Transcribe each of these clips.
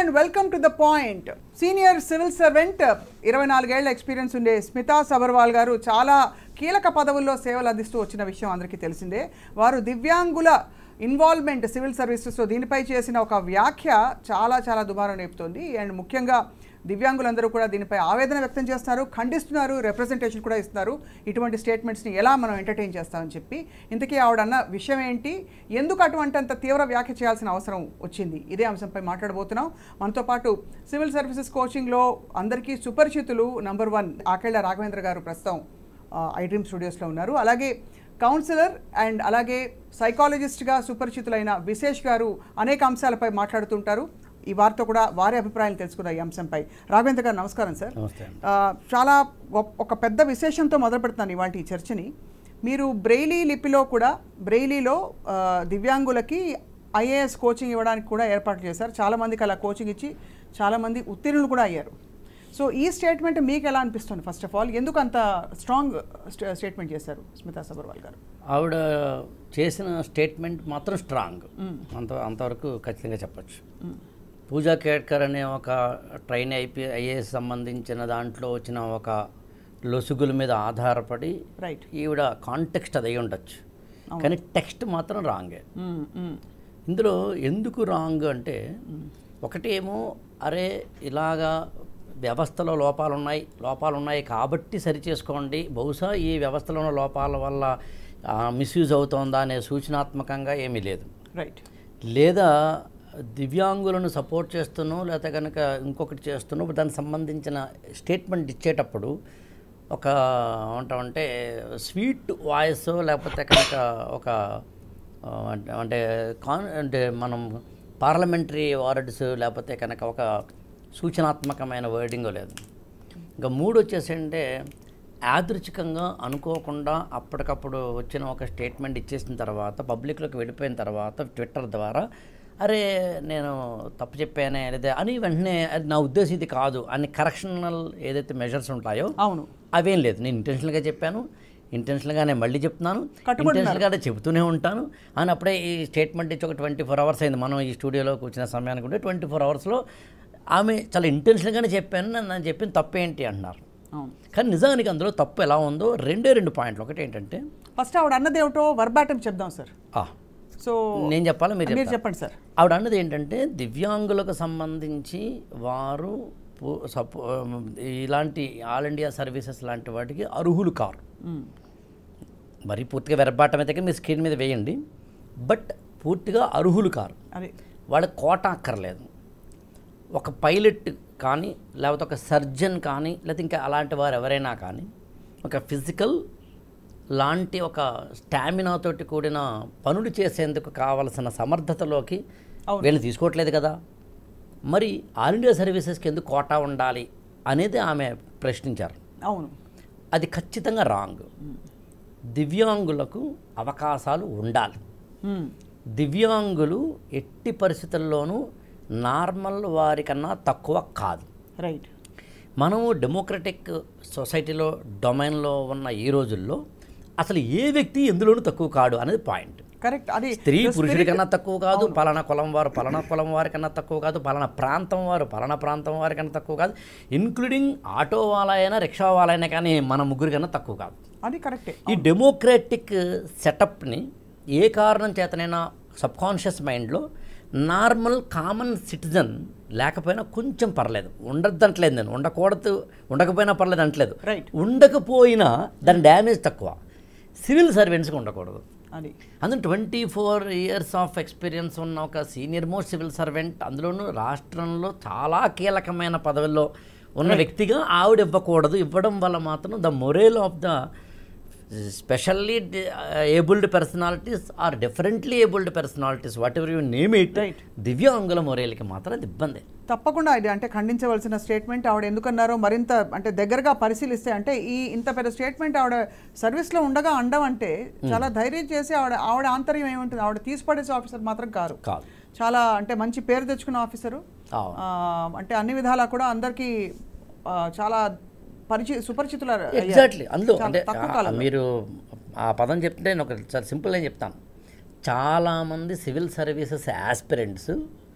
And welcome to the point senior civil servant ఇరవై నాలుగేళ్ల experience ఉండే స్మితా సబర్వాల్ గారు చాలా కీలక పదవుల్లో సేవలు అందిస్తూ వచ్చిన విషయం అందరికీ తెలిసిందే వారు దివ్యాంగుల ఇన్వాల్వ్మెంట్ సివిల్ సర్వీసెస్లో దీనిపై చేసిన ఒక వ్యాఖ్య చాలా చాలా దుమారం రేపుతోంది అండ్ ముఖ్యంగా దివ్యాంగులందరూ కూడా దీనిపై ఆవేదన వ్యక్తం చేస్తున్నారు ఖండిస్తున్నారు రిప్రజెంటేషన్ కూడా ఇస్తున్నారు ఇటువంటి స్టేట్మెంట్స్ని ఎలా మనం ఎంటర్టైన్ చేస్తామని చెప్పి ఇంతకీ ఆవిడ అన్న విషయం ఏంటి ఎందుకు అటువంటి అంత తీవ్ర వ్యాఖ్య చేయాల్సిన అవసరం వచ్చింది ఇదే అంశంపై మాట్లాడబోతున్నాం మనతో పాటు సివిల్ సర్వీసెస్ కోచింగ్లో అందరికీ సుపరిచితులు నంబర్ వన్ ఆకెళ్ల రాఘవేంద్ర గారు ప్రస్తుతం ఐ డ్రీమ్ స్టూడియోస్లో ఉన్నారు అలాగే కౌన్సిలర్ అండ్ అలాగే సైకాలజిస్ట్గా సుపరిచితులైన విశేష్ గారు అనేక అంశాలపై మాట్లాడుతుంటారు ఈ వారితో కూడా వారి అభిప్రాయాలు తెలుసుకుందాం ఈ అంశంపై రాఘవేంద్ర గారు నమస్కారం సార్ నమస్తే అండి. ఆ, చాలా గొప్ప- ఒక పెద్ద విశేషంతో మొదలు పెడుతున్నాను ఇవాళ ఈ చర్చని మీరు బ్రెయిలీ లిపిలో కూడా బ్రెయిలీలో ఆ, దివ్యాంగులకి ఐఏఎస్ కోచింగ్ ఇవ్వడానికి కూడా ఏర్పాటు చేశారు చాలామందికి అలా కోచింగ్ ఇచ్చి చాలామంది ఉత్తీర్ణులు కూడా అయ్యారు సో ఈ స్టేట్మెంట్ మీకు ఎలా అనిపిస్తుంది ఫస్ట్ ఆఫ్ ఆల్ ఎందుకు అంత స్ట్రాంగ్ స్టేట్మెంట్ చేశారు స్మితా సబర్వాల్ గారు ఆవిడ చేసిన స్టేట్మెంట్ మాత్రం స్ట్రాంగ్ అంత అంతవరకు ఖచ్చితంగా చెప్పచ్చు పూజా కేట్కర్ అనే ఒక ట్రైన్ ఐపీ ఐఏఎస్ సంబంధించిన దాంట్లో వచ్చిన ఒక లొసుగుల మీద ఆధారపడి రైట్ ఈవిడ కాంటెక్స్ట్ అది అయి ఉండొచ్చు కానీ టెక్స్ట్ మాత్రం రాంగే ఇందులో ఎందుకు రాంగ్ అంటే ఒకటేమో అరే ఇలాగా వ్యవస్థలో లోపాలు ఉన్నాయి లోపాలు ఉన్నాయి కాబట్టి సరి చేసుకోండి బహుశా ఈ వ్యవస్థలో ఉన్న లోపాల వల్ల మిస్యూజ్ అవుతోందా అనే సూచనాత్మకంగా ఏమీ లేదు రైట్ లేదా దివ్యాంగులను సపోర్ట్ చేస్తున్నో లేకపోతే కనుక ఇంకొకటి చేస్తున్నో దానికి సంబంధించిన స్టేట్మెంట్ ఇచ్చేటప్పుడు ఒక ఏమంటామంటే స్వీట్ వాయిస్ లేకపోతే కనుక ఒక ఆ, అంటే- అంటే కాన్ అంటే మనం పార్లమెంటరీ వర్డ్స్ లేకపోతే కనుక ఒక సూచనాత్మకమైన వర్డింగ్ లేదు ఇంకా మూడు వచ్చేసి అంటే యాదృచ్ఛికంగా అనుకోకుండా అప్పటికప్పుడు వచ్చిన ఒక స్టేట్మెంట్ ఇచ్చేసిన తర్వాత పబ్లిక్లోకి వెళ్ళిపోయిన తర్వాత ట్విట్టర్ ద్వారా అరే నేను తప్పు చెప్పానే లేదా అని వెంటనే అది నా ఉద్దేశం ఇది కాదు అని కరెక్షనల్ ఏదైతే మెజర్స్ ఉంటాయో అవును అవేం లేదు నేను ఇంటెన్షనల్గా చెప్పాను ఇంటెన్షనల్గానే మళ్ళీ చెప్తున్నాను కట్టుబడి ఇంటెన్షనల్గానే చెబుతూనే ఉంటాను అని అప్పుడే ఈ స్టేట్మెంట్ ఇచ్చి ఒక ట్వంటీ ఫోర్ అవర్స్ అయింది మనం ఈ స్టూడియోలో కూర్చున్న సమయానికి ఉంటే ట్వంటీ ఫోర్ అవర్స్లో ఆమె చాలా ఇంటెన్షన్గానే చెప్పాను నన్ను నేను చెప్పిన తప్పేంటి అంటున్నారు అవును కానీ నిజానికి అందులో తప్పు ఎలా ఉందో రెండే రెండు పాయింట్లు ఒకటి ఏంటంటే ఫస్ట్ ఆవిడ అన్నదేమిటో వర్బాటం చెప్దాం సార్ ఆ, సో నేను చెప్పాలా మీరు మీరు చెప్తారా? చెప్పండి సార్ ఆవిడ అన్నది ఏంటంటే దివ్యాంగులకు సంబంధించి వారు పు- సపో ఇలాంటి ఆల్ ఇండియా సర్వీసెస్ లాంటి వాటికి అర్హులు కారు మ్మ్. మరి పూర్తిగా వెరబాటం అయితే మీ స్క్రీన్ మీద వేయండి బట్ పూర్తిగా అర్హులు కారు అదే వాళ్ళకి కోట అక్కర్లేదు ఒక పైలట్ కానీ లేకపోతే ఒక సర్జన్ కానీ లేకపోతే ఇంకా అలాంటి వారు ఎవరైనా కానీ ఒక ఫిజికల్ లాంటి ఒక స్టామినాతోటి కూడిన పనులు చేసేందుకు కావలసిన సమర్థతలోకి అవును. వీళ్ళు తీసుకోవట్లేదు కదా మరి ఆల్ ఇండియా సర్వీసెస్కి ఎందుకు కోటా ఉండాలి అనేది ఆమె ప్రశ్నించారు అవును అది ఖచ్చితంగా రాంగ్ దివ్యాంగులకు అవకాశాలు ఉండాలి మ్మ్. దివ్యాంగులు ఎట్టి పరిస్థితుల్లోనూ నార్మల్ వారికన్నా తక్కువ కాదు రైట్ మనము డెమోక్రటిక్ సొసైటీలో డొమైన్లో ఉన్న ఈ రోజుల్లో అసలు ఏ వ్యక్తి ఎందులోనూ తక్కువ కాడు అనేది పాయింట్ కరెక్ట్ అది స్త్రీ the పురుషుడి spirit- కన్నా తక్కువ కాదు పలానా కులం వారు పలానా కులం వారి కన్నా తక్కువ కాదు పలానా ప్రాంతం వారు పలానా ప్రాంతం వారి కన్నా తక్కువ కాదు ఇన్క్లూడింగ్ ఆటో వాళ్ళ అయినా రిక్షా వాళ్ళ అయినా కానీ మన ముగ్గురి కన్నా తక్కువ కాదు అది కరెక్టే ఈ డెమోక్రాటిక్ సెటప్ని ఏ కారణం చేతనైనా సబ్కాన్షియస్ మైండ్లో నార్మల్ కామన్ సిటిజన్ లేకపోయినా కొంచెం పర్లేదు ఉండద్దంటలేదు నేను ఉండకూడదు ఉండకపోయినా పర్లేదు అంటలేదు రైట్ ఉండకపోయినా దాని డ్యామేజ్ తక్కువ సివిల్ సర్వెంట్స్కి ఉండకూడదు అది అందులో twenty four years of experience ఉన్న ఒక సీనియర్ మోస్ట్ సివిల్ సర్వెంట్ అందులోనూ రాష్ట్రంలో చాలా కీలకమైన పదవిలో ఉన్న వ్యక్తిగా ఆవిడ ఇవ్వకూడదు ఇవ్వడం వల్ల మాత్రం the morale of the specially abled personalities or differently abled personalities whatever you name it Right. దివ్యాంగుల మొరేల్కి మాత్రం అది ఇబ్బంది తప్పకుండా ఇది అంటే ఖండించవలసిన స్టేట్మెంట్ ఆవిడ ఎందుకన్నారో మరింత అంటే దగ్గరగా పరిశీలిస్తే అంటే ఈ ఇంత పెద్ద స్టేట్మెంట్ ఆవిడ సర్వీస్లో ఉండగా అండం అంటే చాలా ధైర్యం చేసి ఆవిడ ఆవిడ ఆంతర్యం ఏముంటుంది ఆవిడ తీసిపడేసే ఆఫీసర్ మాత్రం కారు కాదు చాలా అంటే మంచి పేరు తెచ్చుకున్న ఆఫీసరు అవును. ఆ, అంటే అన్ని విధాలా కూడా అందరికీ ఆ, చాలా పరిచి సుపరిచితులు అయ్యారు. ఎగ్జాక్ట్లీ అందులో చాలా అంటే తక్కువ ఆ- కాలంలో. మీరు ఆ పదం చెప్తుంటే నేను ఒక చాలా సింపుల్ అని చెప్తాను చాలామంది సివిల్ సర్వీసెస్ యాస్పిరెంట్స్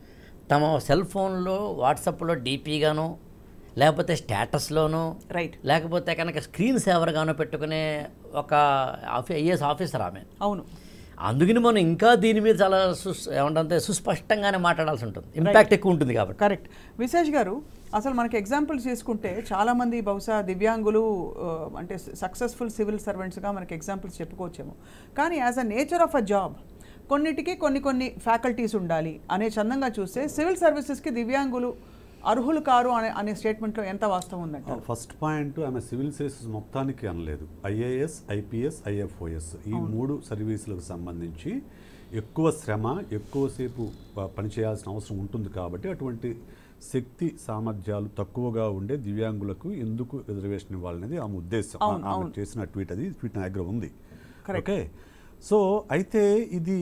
తమ సెల్ ఫోన్లో వాట్సాప్లో డీపీగాను లేకపోతే స్టేటస్లోనూ రైట్ లేకపోతే కనుక స్క్రీన్ సేవర్గానో పెట్టుకునే ఒక ఆఫీ ఐఏఎస్ ఆఫీసర్ ఆమె అవును అందుకని మనం ఇంకా దీని మీద చాలా సుస్ ఏమంటే సుస్పష్టంగానే మాట్లాడాల్సి ఉంటుంది ఇంపాక్ట్ ఎక్కువ ఉంటుంది కాబట్టి కరెక్ట్ విశేష్ గారు అసలు మనకి ఎగ్జాంపుల్స్ తీసుకుంటే చాలామంది బహుశా దివ్యాంగులు ఆ, అంటే సక్సెస్ఫుల్ సివిల్ సర్వెంట్స్గా మనకి ఎగ్జాంపుల్స్ చెప్పుకోవచ్చేమో కానీ as a nature of a job కొన్నిటికి కొన్ని కొన్ని ఫ్యాకల్టీస్ ఉండాలి అనే చందంగా చూస్తే సివిల్ సర్వీసెస్కి దివ్యాంగులు అర్హులు కారు అనే అనే స్టేట్మెంట్లో ఎంత వాస్తవం ఉందంట ఫస్ట్ పాయింట్ ఆమె సివిల్ సర్వీసెస్ మొత్తానికి అనలేదు ఐఏఎస్ ఐపీఎస్ ఐఎఫ్ఓఎస్ ఈ మూడు సర్వీసులకు సంబంధించి ఎక్కువ శ్రమ ఎక్కువసేపు ప- పనిచేయాల్సిన అవసరం ఉంటుంది కాబట్టి అటువంటి శక్తి సామర్థ్యాలు తక్కువగా ఉండే దివ్యాంగులకు ఎందుకు రిజర్వేషన్ ఇవ్వాలనేది ఆమె ఉద్దేశం ఆ- అవును, ఆమె అవును. చేసిన ట్వీట్ అది ట్వీట్ నా దగ్గర ఉంది Correct. ఓకే సో అయితే ఇది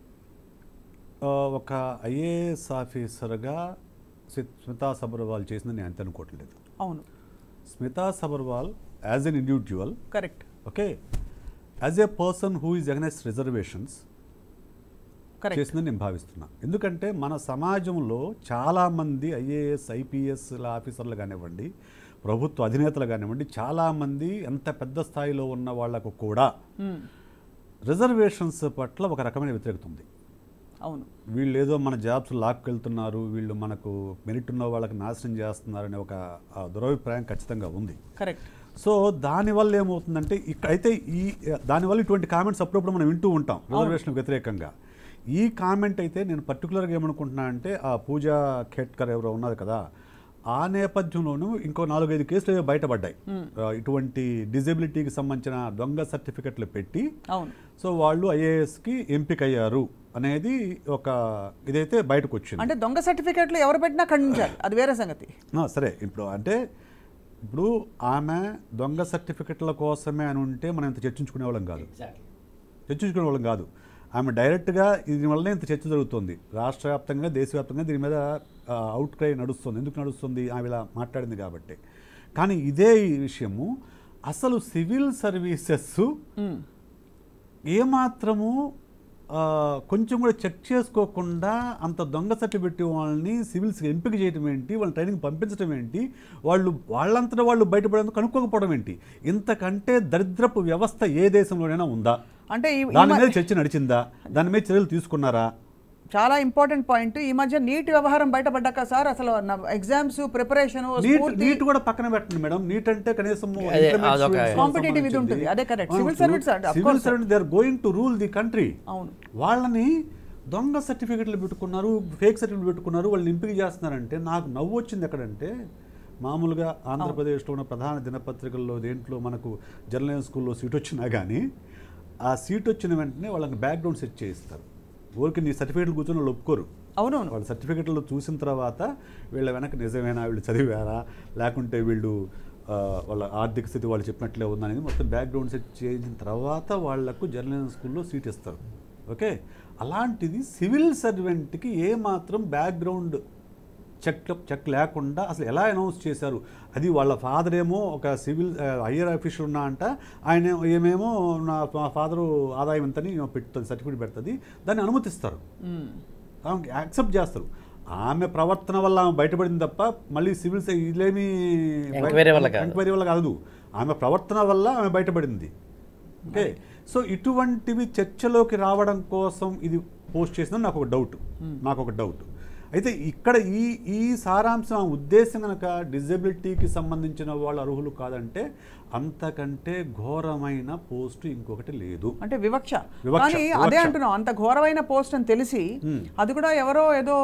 ఆ, ఒక ఐఏఎస్ ఆఫీసర్గా సి- స్మితా సబర్వాల్ చేసిందని నేను అంత అనుకోవట్లేదు అవును Smita Sabharwal as an individual correct okay as a person who is against reservations correct చేసిందని నేను భావిస్తున్నా ఎందుకంటే మన సమాజంలో చాలామంది ఐఏఎస్ ఐపీఎస్ ఆఫీసర్లు కానివ్వండి ప్రభుత్వ అధినేతలు కానివ్వండి చాలామంది ఎంత పెద్ద స్థాయిలో ఉన్న వాళ్లకు కూడా రిజర్వేషన్స్ పట్ల ఒక రకమైన వ్యతిరేకత ఉంది అవును వీళ్ళు ఏదో మన జాబ్స్ లాక్కెళ్తున్నారు వీళ్ళు మనకు మెరిట్ ఉన్న వాళ్ళకి నాశనం చేస్తున్నారనే ఒక ఆ, దురభిప్రాయం ఖచ్చితంగా ఉంది కరెక్ట్ సో దానివల్ల ఏమవుతుందంటే ఇక్కడ అయితే ఈ దానివల్ల ఇటువంటి కామెంట్స్ అప్పుడప్పుడు మనం వింటూ ఉంటాం రిజర్వేషన్ వ్యతిరేకంగా ఈ కామెంట్ అయితే నేను పర్టికులర్గా ఏమనుకుంటున్నా అంటే ఆ పూజా ఖేట్కర్ ఎవరో ఉన్నారు కదా ఆ నేపథ్యంలోనూ ఇంకో నాలుగైదు కేసులు ఏవో బయటపడ్డాయి ఆ, ఇటువంటి డిజబిలిటీకి సంబంధించిన దొంగ సర్టిఫికెట్లు పెట్టి అవును సో వాళ్ళు ఐఏఎస్కి ఎంపిక అయ్యారు అనేది ఒక ఇదైతే బయటకు వచ్చింది అంటే దొంగ సర్టిఫికేట్లు ఎవరు పెట్టినా ఖండించాలి అది వేరే సంగతి ఆ, సరే ఇప్పుడు అంటే ఇప్పుడు ఆమె దొంగ సర్టిఫికెట్ల కోసమే అని ఉంటే మనం ఇంత చర్చించుకునే వాళ్ళం కాదు చర్చించుకునే వాళ్ళం కాదు ఆమె డైరెక్ట్గా దీని వల్లనే ఇంత చర్చ జరుగుతుంది రాష్ట్ర వ్యాప్తంగా దేశవ్యాప్తంగా దీని మీద అవుట్ క్రై నడుస్తుంది ఎందుకు నడుస్తుంది ఆమె ఇలా మాట్లాడింది కాబట్టి కానీ ఇదే ఈ విషయము అసలు సివిల్ సర్వీసెస్ మ్మ్. ఏమాత్రము ఆ, కొంచెం కూడా చెక్ చేసుకోకుండా అంత దొంగ సర్టిఫికెట్ వాళ్ళని సివిల్స్కి ఎంపిక చేయడం ఏంటి వాళ్ళని ట్రైనింగ్ పంపించడం ఏంటి వాళ్ళు వాళ్ళంతటా వాళ్ళు బయటపడేందుకు కనుక్కోకపోవడం ఏంటి ఇంతకంటే దరిద్రపు వ్యవస్థ ఏ దేశంలోనైనా ఉందా అంటే ఈ- ఈ దాని మ- మీద చర్చ నడిచిందా దాని మీద చర్యలు తీసుకున్నారా చాలా ఇంపార్టెంట్ పాయింట్ ఈ మధ్య నీట్ వ్యవహారం బయటపడ్డాక సార్ అసలు ఎగ్జామ్స్ ప్రిపరేషన్ నీట్ నీట్ కూడా పక్కన పెట్టండి మేడం నీట్ అంటే కనీసం అదే, అదొక Competitive ఇది ఉంటుంది. అదే correct. Civil servants అంటే, of civil course. Servant they are going to rule the country అవును వాళ్ళని దొంగ సర్టిఫికెట్లు పెట్టుకున్నారు ఫేక్ సర్టిఫికెట్లు పెట్టుకున్నారు వాళ్ళని ఎంపిక చేస్తున్నారంటే నాకు నవ్వు వచ్చింది ఎక్కడంటే మామూలుగా ఆంధ్రప్రదేశ్లో ఉన్న ప్రధాన దినపత్రికల్లో దేంట్లో మనకు జర్నలిజం స్కూల్లో సీట్ వచ్చినా కానీ ఆ సీట్ వచ్చిన వెంటనే వాళ్ళకి బ్యాక్గ్రౌండ్ సెట్ చేయిస్తారు ఊరికి నీ సర్టిఫికెట్లు కూర్చొని వాళ్ళు ఒప్పుకోరు అవునవును వాళ్ళ సర్టిఫికెట్లు చూసిన తర్వాత వీళ్ళ వెనక నిజమేనా వీళ్ళు చదివారా లేకుంటే వీళ్ళు ఆ, వాళ్ళ ఆర్థిక స్థితి వాళ్ళు చెప్పినట్లే ఉందనేది మొత్తం బ్యాక్గ్రౌండ్ సెట్ చేసిన తర్వాత వాళ్లకు జర్నలిజం స్కూల్లో సీట్ ఇస్తారు ఓకే అలాంటిది సివిల్ సర్వెంట్కి ఏ మాత్రం బ్యాక్గ్రౌండ్ చెక్ చెక్ లేకుండా అసలు ఎలా అనౌన్స్ చేశారు అది వాళ్ళ ఫాదర్ ఏమో ఒక సివిల్ హయ్యర్ ఆఫీసర్ ఉన్నా అంట ఆయన ఏమేమో నా మా ఫాదరు ఆదాయం ఎంతని పెడుతుంది సర్టిఫికేట్ పెడుతుంది దాన్ని అనుమతిస్తారు మ్మ్. ఆమెకి యాక్సెప్ట్ చేస్తారు ఆమె ప్రవర్తన వల్ల ఆమె బయటపడింది తప్ప మళ్ళీ సివిల్ ఇదేమి Enquiry వల్ల కాదు. ఎంక్వైరీ వల్ల కాదు ఆమె ప్రవర్తన వల్ల ఆమె బయటపడింది ఓకే సో ఇటువంటివి చర్చలోకి రావడం కోసం ఇది పోస్ట్ చేసిన నాకు ఒక డౌట్ నాకు ఒక డౌట్ అయితే ఇక్కడ ఈ ఈ సారాంశం ఆ ఉద్దేశం కనుక డిజబిలిటీకి సంబంధించిన వాళ్ళు అర్హులు కాదంటే అంతకంటే ఘోరమైన పోస్ట్ ఇంకొకటి లేదు అంటే వివక్ష వివక్ష, కానీ అదే వివక్ష. అంటున్నాం అంత ఘోరమైన పోస్ట్ అని తెలిసి అది కూడా ఎవరో ఏదో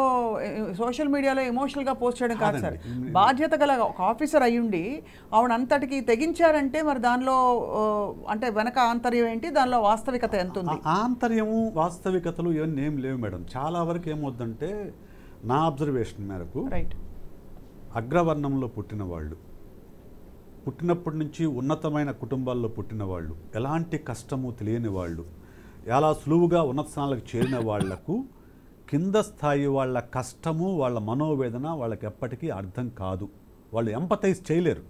సోషల్ మీడియాలో ఎమోషనల్ గా పోస్ట్ చేయడం కాదు సార్ కాదండి. బాధ్యత గల ఒక ఆఫీసర్ అయ్యుండి ఆవిడ అంతటికి తెగించారంటే మరి దానిలో ఆ, అంటే వెనక ఆంతర్యం ఏంటి దానిలో వాస్తవికత ఎంత ఉంది ఆ- ఆంతర్యము వాస్తవికతలు ఇవన్నీ ఏం లేవు మేడం చాలా వరకు ఏమవుద్దంటే నా అబ్జర్వేషన్ మేరకు రైట్ అగ్రవర్ణంలో పుట్టిన వాళ్ళు పుట్టినప్పటి నుంచి ఉన్నతమైన కుటుంబాల్లో పుట్టిన వాళ్ళు ఎలాంటి కష్టము తెలియని వాళ్ళు ఎలా సులువుగా ఉన్నత స్థానాలకు చేరిన వాళ్లకు కింద స్థాయి వాళ్ళ కష్టము వాళ్ళ మనోవేదన వాళ్ళకి ఎప్పటికీ అర్థం కాదు వాళ్ళు ఎంపతైజ్ చేయలేరు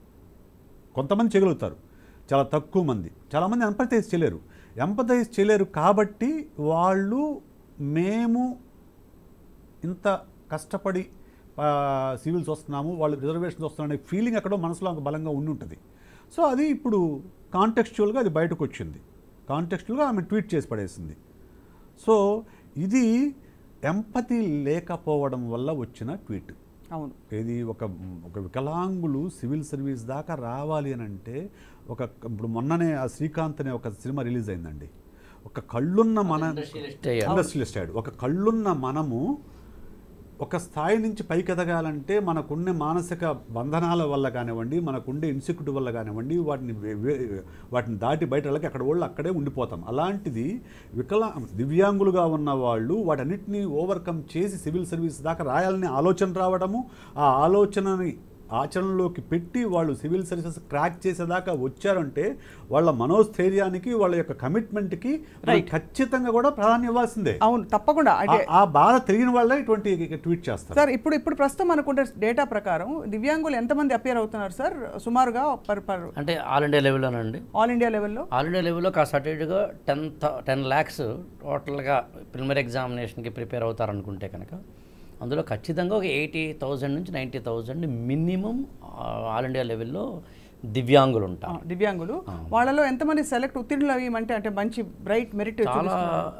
కొంతమంది చేయగలుగుతారు చాలా తక్కువ మంది చాలామంది ఎంపతైజ్ చేయలేరు ఎంపతైజ్ చేయలేరు కాబట్టి వాళ్ళు మేము ఇంత కష్టపడి ఆ, సివిల్స్ వస్తున్నాము వాళ్ళు రిజర్వేషన్స్ వస్తున్నారనే ఫీలింగ్ ఎక్కడో మనసులో ఒక బలంగా ఉండి ఉంటుంది సో అది ఇప్పుడు కాంటెక్స్చువల్గా అది బయటకు వచ్చింది కాంటెక్స్చువల్గా ఆమె ట్వీట్ చేసి పడేసింది సో ఇది ఎంపతి లేకపోవడం వల్ల వచ్చిన ట్వీట్ అవును ఏది ఒక ఒక వికలాంగులు సివిల్ సర్వీస్ దాకా రావాలి అని అంటే ఒక ఇప్పుడు మొన్ననే ఆ శ్రీకాంత్ అనే ఒక సినిమా రిలీజ్ అయిందండి ఒక కళ్ళున్న మన Industrialist అయ్యాడు. ఇండస్ట్రియలిస్ట్ అయ్యాడు ఒక కళ్ళున్న మనము ఒక స్థాయి నుంచి పైకి ఎదగాలంటే మనకుండే మానసిక బంధనాల వల్ల కానివ్వండి మనకుండే ఇన్సెక్యూరిటీ వల్ల కానివ్వండి వాటిని వే- వే- వాటిని దాటి బయట వెళ్ళక అక్కడ వాళ్ళు అక్కడే ఉండిపోతాం అలాంటిది వికలా దివ్యాంగులుగా ఉన్న వాళ్ళు వాటన్నిటిని ఓవర్కమ్ చేసి సివిల్ సర్వీస్ దాకా రాయాలని ఆలోచన రావడము ఆ ఆలోచనని ఆచరణలోకి పెట్టి వాళ్ళు సివిల్ సర్వీసెస్ క్రాక్ చేసేదాకా వచ్చారంటే వాళ్ళ మనోస్థైర్యానికి వాళ్ళ యొక్క కమిట్మెంట్కి Right. ఖచ్చితంగా కూడా ప్రాధాన్యం ఇవ్వాల్సిందే అవును తప్పకుండా అంటే ఆ- ఆ బాధ తెలియని వాళ్ళే ఇటువంటి ట్వీట్ చేస్తారు సార్ ఇప్పుడు ఇప్పుడు ప్రస్తుతం అనుకుంటే డేటా ప్రకారం దివ్యాంగులు ఎంతమంది అపియర్ అవుతున్నారు సార్ సుమారుగా పర్ పర్ అంటే ఆల్ ఇండియా లెవెల్లోనండి ఆల్ ఇండియా లెవెల్లో ఆల్ ఇండియా లెవెల్లో కాస్త అటు ఇటుగా టెన్ టెన్ ల్యాక్స్ టోటల్గా ప్రిలిమినరీ ఎగ్జామినేషన్కి ప్రిపేర్ అవుతారనుకుంటే కనుక అందులో ఖచ్చితంగా ఒక ఎయిటీ థౌజండ్ నుంచి ninety thousand minimum all India లెవెల్లో దివ్యాంగులు ఉంటారు దివ్యాంగులు వాళ్ళలో ఎంతమంది సెలెక్ట్ ఉత్తీర్ణులు అయ్యమంటే అంటే మంచి బ్రైట్ మెరిట్ చాలా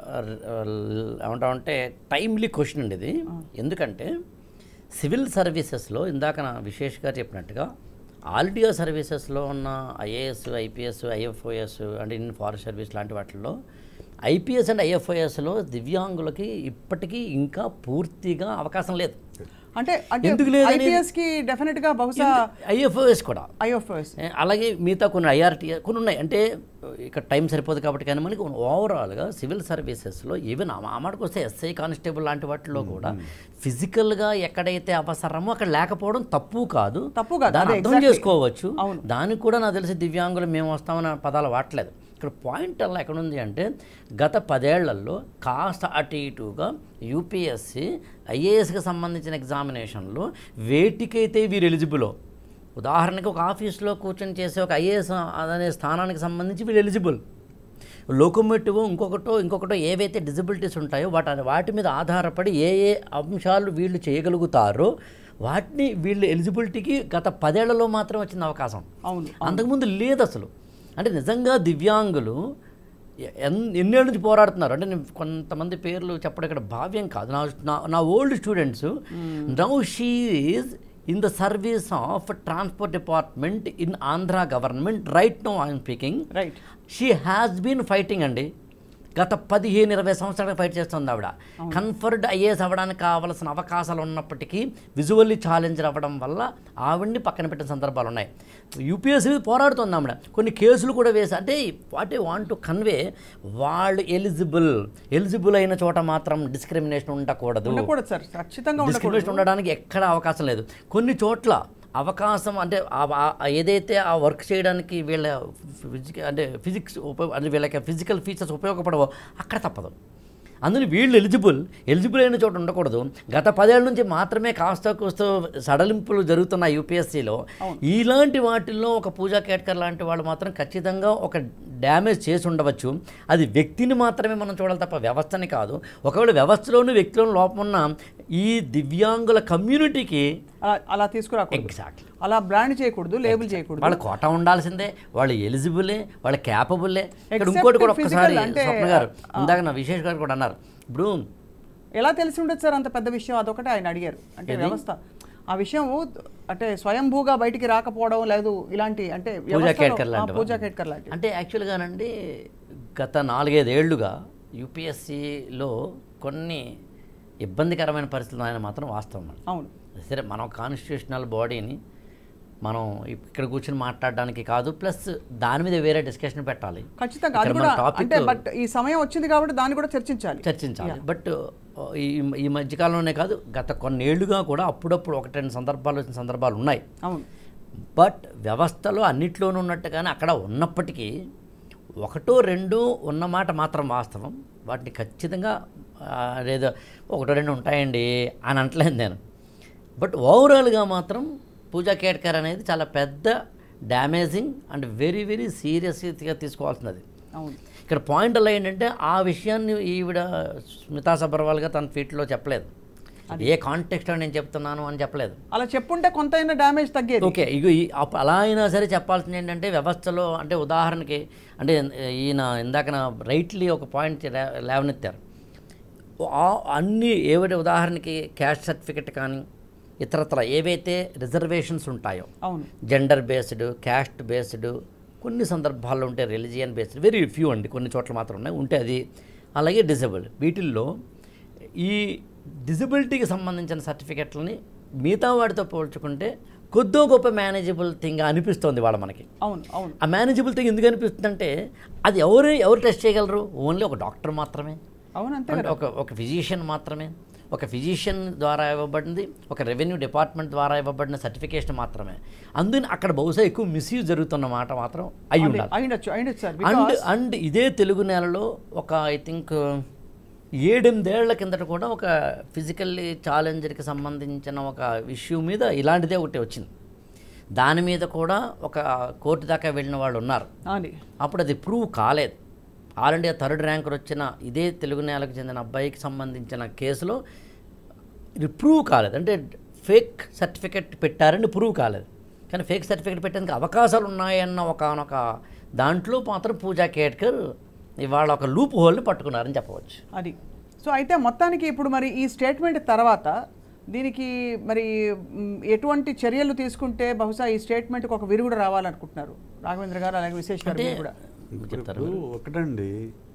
ఏమంటామంటే టైమ్లీ క్వశ్చన్ అండి ఇది ఎందుకంటే సివిల్ సర్వీసెస్లో ఇందాక నా విశేష్ గారు చెప్పినట్టుగా ఆల్ ఇండియా సర్వీసెస్లో ఉన్న IAS IPS IFoS and in forest service లాంటి వాటిల్లో ఐపీఎస్ అండ్ ఐఎఫ్ఓఎస్ దివ్యాంగులకి ఇప్పటికీ ఇంకా పూర్తిగా అవకాశం లేదు అంటే అంటే ఎందుకు లేదని- ఐపీఎస్ కి డెఫినెట్ గా బహుశా ఐఎఫ్ఓఎస్ కూడా ఐఎఫ్ఎస్ ఏ, అలాగే మిగతా కొన్ని ఐఆర్టీ కొన్ని ఉన్నాయి అంటే ఇక్కడ టైం సరిపోదు కాబట్టి కానీ మనకి ఓవరాల్గా సివిల్ సర్వీసెస్లో ఈవెన్ ఆ మాటకు వస్తే ఎస్ఐ కానిస్టేబుల్ లాంటి వాటిలో కూడా ఫిజికల్గా ఎక్కడైతే అవసరమో అక్కడ లేకపోవడం తప్పు కాదు తప్పు కాదు, దాన్ని అదే అర్థం exactly. చేసుకోవచ్చు అవును. దానికి కూడా నాకు తెలిసి దివ్యాంగులు మేము వస్తామన్న పదాలు వాడలేదు ఇక్కడ పాయింట్ అలా ఎక్కడ ఉంది అంటే గత పదేళ్లలో కాస్త అటు ఇటుగా యూపీఎస్సి ఐఏఎస్కి సంబంధించిన ఎగ్జామినేషన్లో వేటికైతే వీరు ఎలిజిబులో ఉదాహరణకి ఒక ఆఫీస్లో కూర్చొని చేసే ఒక ఐఏఎస్ అనే స్థానానికి సంబంధించి వీళ్ళు ఎలిజిబుల్ లోకోమోటివ్ ఇంకొకటో ఇంకొకటో ఏవైతే డిజబిలిటీస్ ఉంటాయో వాటి వాటి మీద ఆధారపడి ఏ ఏ అంశాలు వీళ్ళు చేయగలుగుతారో వాటిని వీళ్ళు ఎలిజిబిలిటీకి గత పదేళ్లలో మాత్రం వచ్చిన అవకాశం అవును అంతకుముందు లేదు అసలు అంటే నిజంగా దివ్యాంగులు ఎన్ ఎన్నేళ్ళ నుంచి పోరాడుతున్నారు అంటే నేను కొంతమంది పేర్లు చెప్పడం ఇక్కడ భావ్యం కాదు నా నా నా old students now she is in the service of transport department in Andhra government right no I'm speaking right she has been fighting అండి గత పదిహేను ఇరవై సంవత్సరాలుగా ఫైట్ చేస్తుంది ఆవిడ కన్ఫర్డ్ ఐఏఎస్ అవ్వడానికి కావాల్సిన అవకాశాలు ఉన్నప్పటికీ విజువల్లీ ఛాలెంజర్ అవ్వడం వల్ల ఆవిడ్ని పక్కన పెట్టిన సందర్భాలు ఉన్నాయి యూపీఎస్సీ పోరాడుతుంది ఆవిడ కొన్ని కేసులు కూడా వేసి అంటే what I want to convey వాళ్ళు ఎలిజిబుల్ ఎలిజిబుల్ అయిన చోట మాత్రం డిస్క్రిమినేషన్ ఉండకూడదు ఉండకూడదు సార్ ఖచ్చితంగా ఉండకూడదు డిస్క్రిమినేషన్ ఉండడానికి ఎక్కడ అవకాశం లేదు కొన్ని చోట్ల అవకాశం అంటే ఆ- ఆ- ఏదైతే ఆ వర్క్ చేయడానికి వీళ్ళ ఫిజిక్ అంటే ఫిజిక్స్ ఉపయోగ అంటే వీళ్ళకి ఫిజికల్ ఫీచర్స్ ఉపయోగపడవో అక్కడ తప్పదు అందులో వీళ్ళు ఎలిజిబుల్ ఎలిజిబుల్ అయిన చోట ఉండకూడదు గత పదేళ్ళ నుంచి మాత్రమే కాస్త కూస్తో సడలింపులు జరుగుతున్న యూపీఎస్సీలో ఇలాంటి వాటిల్లో ఒక పూజా కేట్కర్ లాంటి వాళ్ళు మాత్రం ఖచ్చితంగా ఒక డ్యామేజ్ చేసి ఉండవచ్చు అది వ్యక్తిని మాత్రమే మనం చూడాలి తప్ప వ్యవస్థని కాదు ఒకవేళ వ్యవస్థలోనూ వ్యక్తిలోనూ లోపం ఉన్న ఈ దివ్యాంగుల కమ్యూనిటీకి అలా అలా తీసుకురాకూడదు ఎగ్జాక్ట్లీ అలా బ్రాండ్ చేయకూడదు లేబుల్ చేయకూడదు వాళ్ళ కోట ఉండాల్సిందే వాళ్ళు ఎలిజిబులే వాళ్ళ క్యాపబుల్లే ఇక్కడ Except ఇంకోటి కూడా physical ఒక్కసారి అంటే, స్వప్న గారు ఇందాక నా విశేష్ గారు కూడా అన్నారు ఇప్పుడు ఎలా తెలిసి ఉండదు సార్ అంత పెద్ద విషయం అదొకటే ఆయన అడిగారు అంటే వ్యవస్థ ఆ విషయం అంటే స్వయంభూగా బయటికి రాకపోవడం లేదు ఇలాంటి అంటే పూజా వ్యవస్థలో- కేట్కర్ ఆ, లాంటివా? పూజా కేట్కర్ లాంటి అంటే యాక్చువల్గానండి గత నాలుగైదేళ్లుగా యూపీఎస్సిలో కొన్ని ఇబ్బందికరమైన పరిస్థితులు ఆయన మాత్రం వాస్తవం అండి. అవును సరే మనం కాన్స్టిట్యూషనల్ బాడీని మనం ఇక్కడ కూర్చొని మాట్లాడడానికి కాదు ప్లస్ దాని మీద వేరే డిస్కషన్ పెట్టాలి ఖచ్చితంగా అది ఇక్కడ కూడా మన topic అంటే బట్ ఈ సమయం వచ్చింది కాబట్టి దాన్ని కూడా చర్చించాలి చర్చించాలి బట్ ఈ ఈ మధ్యకాలంలోనే కాదు గత కొన్నేళ్లుగా కూడా అప్పుడప్పుడు ఒకటి రెండు సందర్భాలు వచ్చిన సందర్భాలు ఉన్నాయి అవును బట్ వ్యవస్థలో అన్నిట్లోనూ ఉన్నట్టుగానే అక్కడ ఉన్నప్పటికీ ఒకటో రెండు ఉన్నమాట మాత్రం వాస్తవం వాటిని ఖచ్చితంగా ఆ, లేదా ఒకటో రెండు ఉంటాయండి అని అంటలేదు నేను బట్ ఓవరాల్గా మాత్రం పూజా కేట్కర్ అనేది చాలా పెద్ద డ్యామేజింగ్ అండ్ వెరీ వెరీ సీరియస్గా తీసుకోవాల్సినది అవును ఇక్కడ పాయింట్ అలా ఏంటంటే ఆ విషయాన్ని ఈవిడ స్మితా సబర్వాల్గా తన ట్వీట్లో చెప్పలేదు ఏ కాంటెక్స్ట్లో నేను చెప్తున్నాను అని చెప్పలేదు అలా చెప్పుంటే కొంతైనా డ్యామేజ్ తగ్గేది ఓకే ఇగో ఈ అప్ప- అలా అయినా సరే చెప్పాల్సింది ఏంటంటే వ్యవస్థలో అంటే ఉదాహరణకి అంటే ఈయన ఇందాక రైట్లీ ఒక పాయింట్ లే- లేవనెత్తారు ఆ- అన్ని ఏవైతే ఉదాహరణకి క్యాస్ట్ సర్టిఫికెట్ కానీ ఇతరత్ర ఏవైతే రిజర్వేషన్స్ ఉంటాయో అవును జెండర్ బేస్డ్ క్యాస్ట్ బేస్డ్ కొన్ని సందర్భాల్లో ఉంటే రిలిజియన్ బేస్డ్ వెరీ ఫ్యూ అండి కొన్ని చోట్ల మాత్రం ఉన్నాయి ఉంటే అది అలాగే డిజబుల్ వీటిల్లో ఈ డిజబిలిటీకి సంబంధించిన సర్టిఫికెట్లని మిగతా వాటితో పోల్చుకుంటే కొద్దో గొప్ప మేనేజబుల్ థింగ్ అనిపిస్తోంది వాళ్ళ మనకి అవును అవును ఆ మేనేజబుల్ థింగ్ ఎందుకు అనిపిస్తుందంటే అది ఎవరు ఎవరు టెస్ట్ చేయగలరు ఓన్లీ ఒక డాక్టర్ మాత్రమే అవును అంతే అంటే కదా ఒక ఒక ఫిజిషియన్ మాత్రమే ఒక ఫిజిషియన్ ద్వారా ఇవ్వబడింది ఒక రెవెన్యూ డిపార్ట్మెంట్ ద్వారా ఇవ్వబడిన సర్టిఫికేషన్ మాత్రమే అందుకని అక్కడ బహుశా ఎక్కువ మిస్యూజ్ జరుగుతున్న మాట మాత్రం అయి ఉండాలి అయిండొచ్చు అయిండొచ్చు సార్ అండ్ బికాస్ అండ్ ఇదే తెలుగు నెలలో ఒక ఐ థింక్ ఏడెనిమిదేళ్ల కిందట కూడా ఒక ఫిజికల్లీ ఛాలెంజర్కి సంబంధించిన ఒక ఇష్యూ మీద ఇలాంటిదే ఒకటి వచ్చింది దాని మీద కూడా ఒక కోర్టు దాకా వెళ్ళిన వాళ్ళు ఉన్నారు అండి అప్పుడు అది ప్రూవ్ కాలేదు ఆల్ ఇండియా థర్డ్ ర్యాంకర్ వచ్చిన ఇదే తెలుగు నేలకు చెందిన అబ్బాయికి సంబంధించిన కేసులో ఇది ప్రూవ్ కాలేదు అంటే ఫేక్ సర్టిఫికెట్ పెట్టారని ప్రూవ్ కాలేదు కానీ ఫేక్ సర్టిఫికెట్ పెట్టేందుకు అవకాశాలు ఉన్నాయన్న ఒకనొక దాంట్లో మాత్రం పూజా కేట్కర్ ఇవాళ ఒక లూప్ హోల్ని పట్టుకున్నారని చెప్పవచ్చు అది సో అయితే మొత్తానికి ఇప్పుడు మరి ఈ స్టేట్మెంట్ తర్వాత దీనికి మరి మ్, ఎటువంటి చర్యలు తీసుకుంటే బహుశా ఈ స్టేట్మెంట్కి ఒక విరుగుడు రావాలనుకుంటున్నారు రాఘవేంద్ర గారు అలాగే విశేష్ గారు అంటే మీరు కూడా చెప్తారు ఇప్పుడు ఒకటండి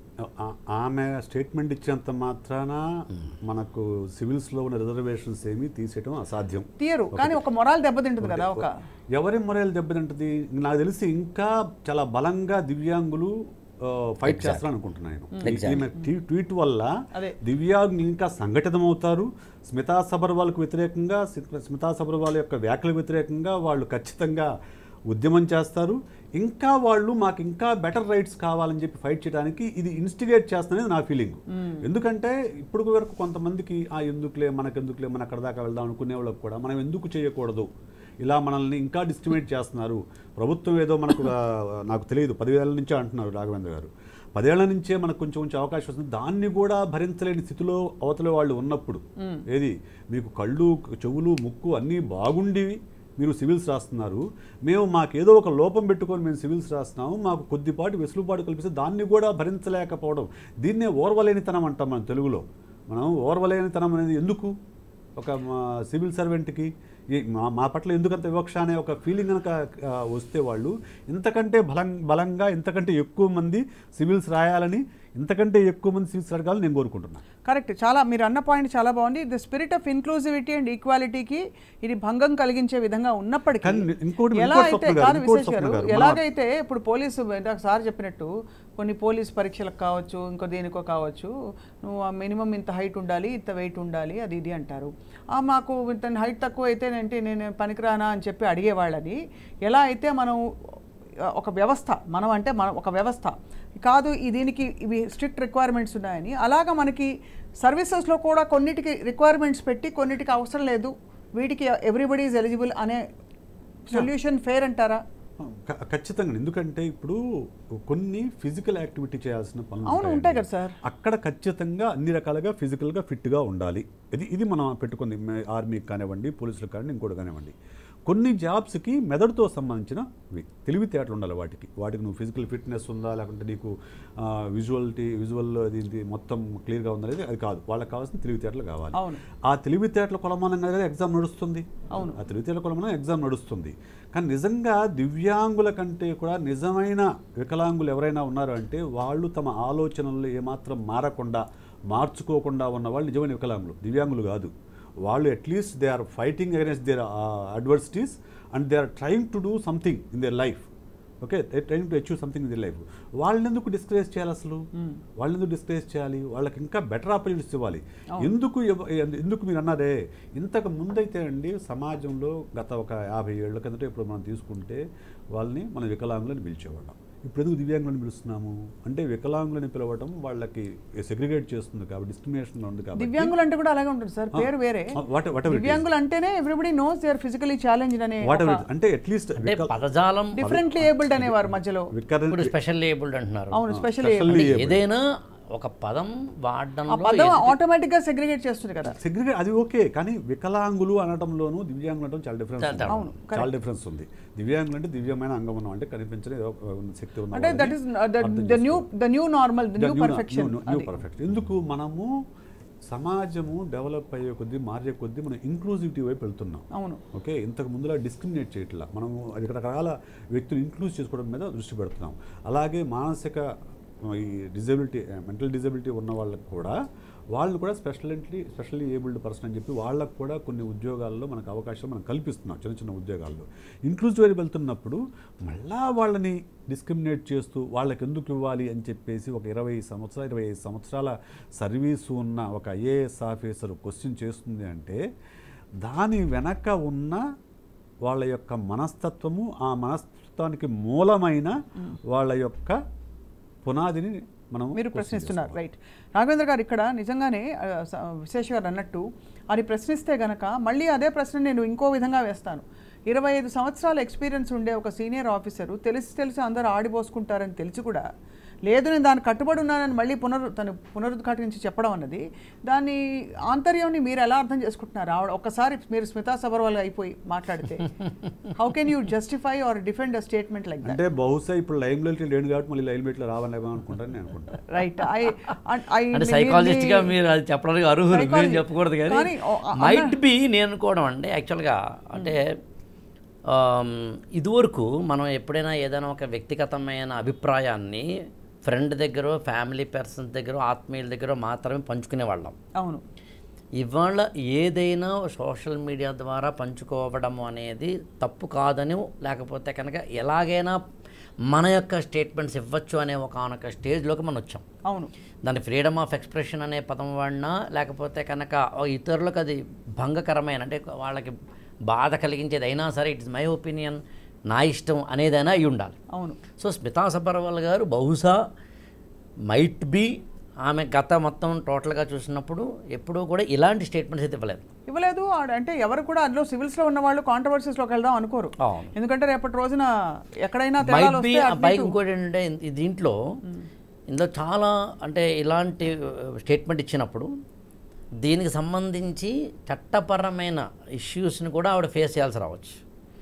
ఆ- ఆమె స్టేట్మెంట్ ఇచ్చేంత మాత్రాన మనకు సివిల్స్లో ఉన్న రిజర్వేషన్స్ ఏమీ తీసేయడం అసాధ్యం తీయరు కానీ ఒక మొరాల్ దెబ్బతింటుంది కదా ఒక ఎవరి మొరేలు దెబ్బతింటది నాకు తెలిసి ఇంకా చాలా బలంగా దివ్యాంగులు ఫైట్ చేస్తారని అనుకుంటున్నాను Exactly. ఈమె ట్వీ- ట్వీట్ వల్ల అదే. దివ్యాంగులు ఇంకా సంఘటితమవుతారు స్మితా సబర్వాల్కు వ్యతిరేకంగా స్మి- స్మితా సబర్వాల్ యొక్క వ్యాఖ్యలకు వ్యతిరేకంగా వాళ్ళు ఖచ్చితంగా ఉద్యమం చేస్తారు ఇంకా వాళ్ళు మాకు ఇంకా బెటర్ రైట్స్ కావాలని చెప్పి ఫైట్ చేయడానికి ఇది ఇన్స్టిగేట్ చేస్తున్నది నా ఫీలింగ్ ఎందుకంటే ఇప్పుడు వరకు కొంతమందికి ఆ ఎందుకులే మనకెందుకులే మన అక్కడ దాకా వెళ్దాం అనుకునే వాళ్ళకి కూడా మనం ఎందుకు చేయకూడదు ఇలా మనల్ని ఇంకా డిస్క్రిమినేట్ చేస్తున్నారు ప్రభుత్వం ఏదో మనకు ఆ, నాకు తెలియదు పదివేల నుంచే అంటున్నారు రాఘవేంద్ర గారు పదేళ్ల నుంచే మనకు కొంచెం కొంచెం అవకాశం వస్తుంది దాన్ని కూడా భరించలేని స్థితిలో అవతల వాళ్ళు ఉన్నప్పుడు ఏది మీకు కళ్ళు చెవులు ముక్కు అన్నీ బాగుండివి మీరు సివిల్స్ రాస్తున్నారు మేము మాకు ఏదో ఒక లోపం పెట్టుకొని మేము సివిల్స్ రాస్తున్నాము మాకు కొద్దిపాటి వెసులుబాటు కల్పిస్తే దాన్ని కూడా భరించలేకపోవడం దీన్నే ఓర్వలేనితనం అంటాం మనం తెలుగులో మనం ఓర్వలేనితనం అనేది ఎందుకు ఒక మా సివిల్ సర్వెంట్కి ఈ మా మా పట్ల ఎందుకంత వివక్ష అనే ఒక ఫీలింగ్ కనుక ఆ, వస్తే వాళ్ళు ఇంతకంటే బలం బలంగా ఇంతకంటే ఎక్కువ మంది సివిల్స్ రాయాలని ఇంతకంటే ఎక్కువ మంది సివిల్స్ అడగాలని నేను కోరుకుంటున్నాను కరెక్ట్ చాలా మీరు అన్న పాయింట్ చాలా బాగుంది the spirit of inclusivity and ఈక్వాలిటీకి ఇది భంగం కలిగించే విధంగా ఉన్నప్పటికీ కానీ ఇంకోటి- ఎలా ఇంకోటి అయితే స్వప్న గారు, కాదు ఇంకోటి విశేష్ గారు స్వప్న గారు, మన- ఎలాగైతే ఇప్పుడు పోలీసు ఇందాక సార్ చెప్పినట్టు కొన్ని పోలీస్ పరీక్షలకు కావచ్చు ఇంకో దేనికో కావచ్చు నువ్వు మినిమం ఇంత హైట్ ఉండాలి ఇంత వెయిట్ ఉండాలి అది ఇది అంటారు ఆ మాకు ఇంత హైట్ తక్కువ అయితే ఏంటి నేను పనికిరానా అని చెప్పి అడిగేవాళ్ళని ఎలా అయితే మనం ఒక వ్యవస్థ మనం అంటే మన ఒక వ్యవస్థ కాదు ఈ దీనికి ఇవి స్ట్రిక్ట్ రిక్వైర్మెంట్స్ ఉన్నాయని అలాగా మనకి సర్వీసెస్లో కూడా కొన్నిటికి రిక్వైర్మెంట్స్ పెట్టి కొన్నిటికి అవసరం లేదు వీటికి ఎవ్రీబడి ఈజ్ ఎలిజిబుల్ అనే సొల్యూషన్ ఫేర్ అంటారా ఖ- ఖచ్చితంగా ఎందుకంటే ఇప్పుడు కొన్ని ఫిజికల్ యాక్టివిటీ చేయాల్సిన పనులు అవును, ఉంటాయండి. ఉంటాయి కదా సార్. అక్కడ ఖచ్చితంగా అన్ని రకాలుగా ఫిజికల్గా ఫిట్గా ఉండాలి ఇది ఇది మనం పెట్టుకుంది మే- ఆర్మీకి కానివ్వండి పోలీసులకు కానివ్వండి ఇంకోటి కానివ్వండి కొన్ని జాబ్స్కి మెదడుతో సంబంధించిన తెలివితేటలు ఉండాలి వాటికి వాటికి నువ్వు ఫిజికల్ ఫిట్నెస్ ఉందా లేకుంటే నీకు విజువల్టీ విజువల్ అది ఇది మొత్తం క్లియర్గా ఉందా అనేది అది కాదు వాళ్ళకి కావాల్సిన తెలివితేటలు కావాలి అవును. ఆ తెలివితేటల కొలమానంగా కదా ఎగ్జామ్ నడుస్తుంది అవును. ఆ తెలివితేటల కొలమానం ఎగ్జామ్ నడుస్తుంది కానీ నిజంగా దివ్యాంగుల కంటే కూడా నిజమైన వికలాంగులు ఎవరైనా ఉన్నారు అంటే వాళ్ళు తమ ఆలోచనలు ఏమాత్రం మారకుండా మార్చుకోకుండా ఉన్న వాళ్ళు నిజమైన వికలాంగులు దివ్యాంగులు కాదు వాళ్ళు at least they are fighting against their adversities and they are trying to do something in their life okay they trying to achieve something in the life వాళ్ళని ఎందుకు డిస్కరేజ్ చేయాలి అసలు వాళ్ళని ఎందుకు డిస్కరేజ్ చేయాలి వాళ్ళకి ఇంకా బెటర్ ఆపర్చునిటీస్ ఇవ్వాలి ఎందుకు ఇవ్వ- ఎందుకు మీరు అన్నారే ఇంతకు ముందైతే అండి సమాజంలో గత ఒక యాభై ఏళ్ళ కిందట ఇప్పుడు మనం తీసుకుంటే వాళ్ళని మనం వికలాంగులని పిలిచేవాళ్ళం ఇప్పుడు ఎందుకు దివ్యాంగులను పిలుస్తున్నాము అంటే వికలాంగులని పిలవడం వాళ్ళకి సెగ్రిగేట్ చేస్తుంది కాబట్టి డిస్క్రిమినేషన్ ఉంది కాబట్టి దివ్యాంగులు అంటే కూడా అలాగే ఉంటుంది సార్ పేరు వేరే Ah, what- whatever it is. దివ్యాంగులు అంటేనే everybody knows they are physically challenge అనే వాట్ ఎవర్ అంటే అట్లీస్ట్ అంటే పదజాలం డిఫరెంట్లీ ఏబుల్డ్ అనేవారు మధ్యలో వికరెంట్ ఇప్పుడు స్పెషల్ ఏబుల్డ్ అంటున్నారు అవును స్పెషల్ Specially అంటే abled. ఏదైనా ఒక పదం ఆ వాడడంలో పదం ఎదుటి- ఆటోమేటిక్ గా సెగ్రిగేట్ చేస్తుంది కదా సెగ్రిగేట్ అది ఓకే కానీ వికలాంగులు అనడంలోనూ దివ్యాంగులు అనడం చాలా డిఫరెన్స్ చాలా ఉంది. తేడా. అవును, చాలా డిఫరెన్స్ ఉంది దివ్యాంగులు అంటే దివ్యమైన అంగం ఉన్నాం అంటే కనిపించని ఏదో ఉన్న శక్తి ఉన్న అంటే that is the new the new normal the new perfection new perfect ఎందుకు మనము సమాజము డెవలప్ అయ్యే కొద్దీ మారే కొద్దీ మనం ఇంక్లూజివిటీ వైపు వెళ్తున్నాం అవును ఓకే ఇంతకు ముందులా డిస్క్రిమినేట్ చేయట్లా మనము అది రకరకాల వ్యక్తులు ఇంక్లూజ్ చేసుకోవడం మీద దృష్టి పెడుతున్నాం అలాగే మానసిక ఈ డిజబిలిటీ మెంటల్ డిజబిలిటీ ఉన్న వాళ్ళకి కూడా వాళ్ళు కూడా స్పెషల్లీ స్పెషల్లీ ఏబుల్డ్ పర్సన్ అని చెప్పి వాళ్ళకు కూడా కొన్ని ఉద్యోగాల్లో మనకు అవకాశం మనం కల్పిస్తున్నాం చిన్న చిన్న ఉద్యోగాల్లో ఇంక్లూజివ్ వైపు వెళ్తున్నప్పుడు మళ్ళా వాళ్ళని డిస్క్రిమినేట్ చేస్తూ వాళ్ళకి ఎందుకు ఇవ్వాలి అని చెప్పేసి ఒక ఇరవై సంవత్సరాలు ఇరవై ఐదు సంవత్సరాల సర్వీసు ఉన్న ఒక ఐఏఎస్ ఆఫీసర్ క్వశ్చన్ చేస్తుంది అంటే దాని వెనక ఉన్న వాళ్ళ యొక్క మనస్తత్వము ఆ మనస్తత్వానికి మూలమైన వాళ్ళ యొక్క పునాదిని మనం మీరు question ప్రశ్నిస్తున్నారు చేసుకోవాలి. రైట్ రాఘవేంద్ర గారు ఇక్కడ నిజంగానే ఆ, స- విశేష్ గారు అన్నట్టు అది ప్రశ్నిస్తే గనక మళ్ళీ అదే ప్రశ్న నేను ఇంకో విధంగా వేస్తాను ఇరవై ఐదు సంవత్సరాల ఎక్స్పీరియన్స్ ఉండే ఒక సీనియర్ ఆఫీసరు తెలిసి తెలిసి అందరూ ఆడిపోసుకుంటారని తెలిసి కూడా లేదు నేను దానికి కట్టుబడి ఉన్నానని మళ్ళీ పునరు తను పునరుద్ఘాటించి చెప్పడం అన్నది దాని ఆంతర్యంని మీరు ఎలా అర్థం చేసుకుంటున్నారు ఆవిడ ఒక్కసారి మీరు స్మితా సబర్వాల్ అయిపోయి మాట్లాడితే how can you justify or defend a statement like that అంటే బహుశా ఇప్పుడు లైమ్ లైట్ లేడు కాబట్టి మళ్ళీ లైమ్ లైట్లో రావాలేమో అనుకుంటాను నేను అనుకుంటాను రైట్ ఐ అంటే సైకాలజిస్ట్ గా మీరు అది చెప్పడానికి అర్హులు మీరు Psychology. చెప్పకూడదు కానీ కానీ, ఓ, అ- మైట్ బి నేను అనుకోవడం అండి యాక్చువల్గా అంటే ఆమ్, ఇదివరకు మనం ఎప్పుడైనా ఏదైనా ఒక వ్యక్తిగతమైన అభిప్రాయాన్ని ఫ్రెండ్ దగ్గర ఫ్యామిలీ పర్సన్స్ దగ్గర ఆత్మీయుల దగ్గర మాత్రమే పంచుకునేవాళ్ళం అవును ఇవాళ ఏదైనా సోషల్ మీడియా ద్వారా పంచుకోవడం అనేది తప్పు కాదని లేకపోతే కనుక ఎలాగైనా మన యొక్క స్టేట్మెంట్స్ ఇవ్వచ్చు అనే ఒక స్టేజ్లోకి మనం వచ్చాం అవును దాని ఫ్రీడమ్ ఆఫ్ ఎక్స్ప్రెషన్ అనే పదం వాడినా లేకపోతే కనుక ఓ ఇతరులకు అది భంగకరమైన అంటే వాళ్ళకి బాధ కలిగించేది అయినా సరే ఇట్ ఇస్ మై ఒపీనియన్ నా ఇష్టం అనేదైనా అయి ఉండాలి అవును సో స్మితా సబర్వాల్ గారు బహుశా మైట్ బి ఆమె గత మొత్తం టోటల్గా చూసినప్పుడు ఎప్పుడూ కూడా ఇలాంటి స్టేట్మెంట్స్ అయితే ఇవ్వలేదు ఇవ్వలేదు ఆడ- అంటే ఎవరు కూడా అందులో సివిల్స్ లో ఉన్న వాళ్ళు కాంట్రవర్సీస్ లోకి వెళ్దాం అనుకోరు అవును. ఎందుకంటే రేపటి రోజున ఎక్కడైనా తేడాలు మైట్ బి వస్తే ఆ అటు పైకి ఇటు- ఇంకోటి ఏంటంటే ఇ- దీంట్లో ఇందులో చాలా అంటే ఇలాంటి స్టేట్మెంట్ ఇచ్చినప్పుడు దీనికి సంబంధించి చట్టపరమైన ఇష్యూస్ని కూడా ఆవిడ ఫేస్ చేయాల్సి రావచ్చు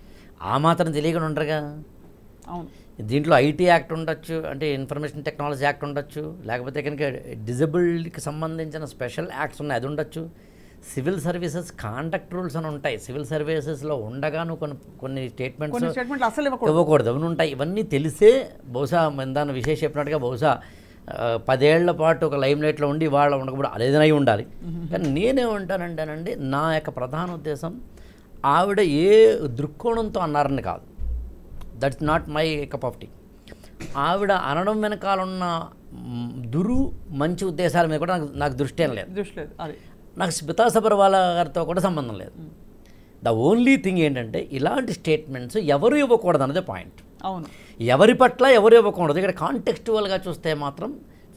ఆ మాత్రం తెలియకుండా ఉండరుగా అవును దీంట్లో ఐటీ యాక్ట్ ఉండొచ్చు అంటే ఇన్ఫర్మేషన్ టెక్నాలజీ యాక్ట్ ఉండొచ్చు లేకపోతే కనుక డిజబిలిటీకి సంబంధించిన స్పెషల్ యాక్ట్స్ ఉన్నాయి అది ఉండొచ్చు సివిల్ సర్వీసెస్ కాండక్ట్ రూల్స్ అని ఉంటాయి సివిల్ సర్వీసెస్లో ఉండగా నువ్వు కొన్ని కొన్ని కొన్ని స్టేట్మెంట్స్ స్టేట్మెంట్లు అసలు ఇవ్వకూడదు ఇవ్వకూడదు అవన్నీ ఉంటాయి ఇవన్నీ తెలిసే బహుశా దాని విశేష చెప్పినట్టుగా బహుశా ఆ, పదేళ్ల పాటు ఒక లైమ్ లైట్లో ఉండి వాళ్ళ ఉండకపోవడం అదేదైనా అయి ఉండాలి కానీ నేనేమంటానంటేనండి నా యొక్క ప్రధాన ఉద్దేశం ఆవిడ ఏ దృక్కోణంతో అన్నారని కాదు that's not my cup of tea ఆవిడ అనడం వెనకాల ఉన్న మ్, దురు మంచి ఉద్దేశాల మీద కూడా నాకు నాకు దృష్టి ఏం లేదు దృష్టి లేదు అది నాకు స్మితా సబర్వాల గారితో కూడా సంబంధం లేదు ద ఓన్లీ థింగ్ ఏంటంటే ఇలాంటి స్టేట్మెంట్స్ ఎవరు ఇవ్వకూడదు అన్నదే పాయింట్ అవును ఎవరి పట్ల ఎవరు ఇవ్వకూడదు ఇక్కడ కాంటెక్స్టువల్గా చూస్తే మాత్రం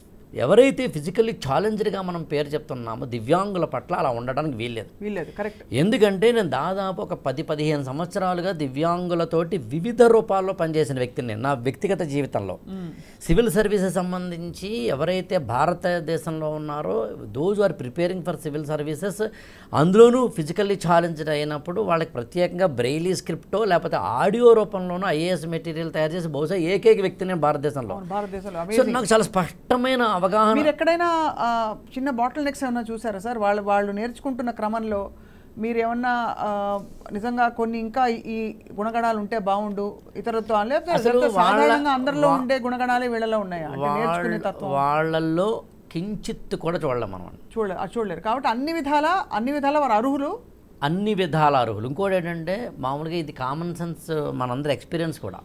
ఎవరైతే ఫిజికల్లీ ఛాలెంజ్డ్గా మనం పేరు చెప్తున్నామో దివ్యాంగుల పట్ల అలా ఉండడానికి వీల్లేదు వీల్లేదు కరెక్ట్ ఎందుకంటే నేను దాదాపు ఒక పది పదిహేను సంవత్సరాలుగా దివ్యాంగులతోటి వివిధ రూపాల్లో పనిచేసిన వ్యక్తిని నేను నా వ్యక్తిగత జీవితంలో సివిల్ సర్వీసెస్ సంబంధించి ఎవరైతే భారతదేశంలో ఉన్నారో those are preparing for civil services అందులోనూ ఫిజికల్లీ ఛాలెంజ్డ్ అయినప్పుడు వాళ్ళకి ప్రత్యేకంగా బ్రెయిలీ స్క్రిప్టో లేకపోతే ఆడియో రూపంలోనూ ఐఏఎస్ మెటీరియల్ తయారు చేసి బహుశా ఏకైక వ్యక్తి నేను భారతదేశంలో అవును భారతదేశంలో సో amazing. నాకు చాలా స్పష్టమైన అవగాహన మీరు ఎక్కడైనా ఆ, చిన్న బాటిల్ నెక్స్ ఏమన్నా చూసారా సార్ వాళ్ళు వాళ్ళు నేర్చుకుంటున్న క్రమంలో మీరు ఏమన్నా ఆ, నిజంగా కొన్ని ఇంకా ఈ- ఈ గుణగణాలు ఉంటే బాగుండు ఇతరులతో లేకపోతే అసలు లేకపోతే వాళ్ళ- సాధారణంగా అందరిలో వా- ఉండే గుణగణాలే వీళ్ళలో ఉన్నాయా అంటే నేర్చుకునే వాళ్ళ- తత్వం వాళ్ళల్లో కించిత్ కూడా చూడలేం మనం చూడ అది చూడలేరు కాబట్టి అన్ని విధాల అన్ని విధాల వారు అర్హులు అన్ని విధాల అర్హులు ఇంకోటి ఏంటంటే మామూలుగా ఇది కామన్ సెన్స్ మనందరి ఎక్స్పీరియన్స్ కూడా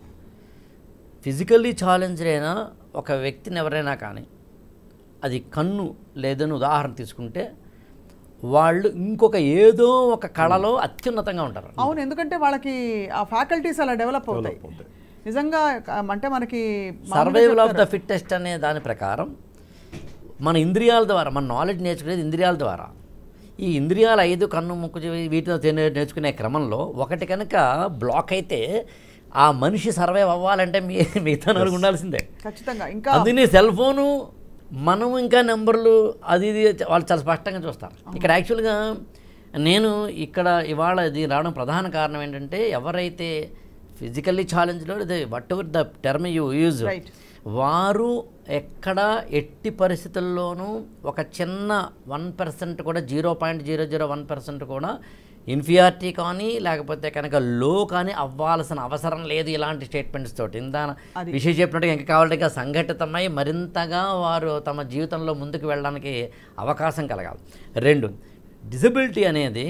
ఫిజికల్లీ ఛాలెంజ్డ్ అయిన ఒక వ్యక్తిని ఎవరైనా కానీ అది కన్ను లేదని ఉదాహరణ తీసుకుంటే వాళ్ళు ఇంకొక ఏదో ఒక కళలో అత్యున్నతంగా ఉంటారు అవును ఎందుకంటే వాళ్ళకి ఆ ఫ్యాకల్టీస్ అలా డెవలప్ అవుతాయి అవుతాయి. నిజంగా ఆ, అంటే మనకి మామూలుగా సర్వైవల్ ఆఫ్ ద చెప్తారు. ఫిట్టెస్ట్ అనే దాని ప్రకారం మన ఇంద్రియాల ద్వారా మన నాలెడ్జ్ నేర్చుకునేది ఇంద్రియాల ద్వారా ఈ ఇంద్రియాలు ఐదు కన్ను ముక్కు చెవి వీటితో తే- నేర్చుకునే క్రమంలో ఒకటి కనుక బ్లాక్ అయితే ఆ మనిషి సర్వైవ్ అవ్వాలంటే మీ మిగతా నలుగు ఉండాల్సిందే ఖచ్చితంగా ఇంకా అందుకని సెల్ ఫోను మనం ఇంకా నెంబర్లు అది ఇది వాళ్ళు చాలా స్పష్టంగా చూస్తారు ఇక్కడ యాక్చువల్గా నేను ఇక్కడ ఇవాళ ఇది రావడం ప్రధాన కారణం ఏంటంటే ఎవరైతే ఫిజికల్లీ ఛాలెంజ్లో ఇది whatever the term you use Right. వారు ఎక్కడ ఎట్టి పరిస్థితుల్లోనూ ఒక చిన్న వన్ పర్సెంట్ కూడా zero point zero zero one percent కూడా ఇన్ఫియారిటీ కానీ లేకపోతే కనుక లో కానీ అవ్వాల్సిన అవసరం లేదు ఇలాంటి స్టేట్మెంట్స్ తోటి ఇందా అది. విషయం చెప్పినట్టుగా ఇంకా కావాలంటే ఇంకా సంఘటితమై మరింతగా వారు తమ జీవితంలో ముందుకు వెళ్ళడానికి అవకాశం కలగాలి రెండు డిజబిలిటీ అనేది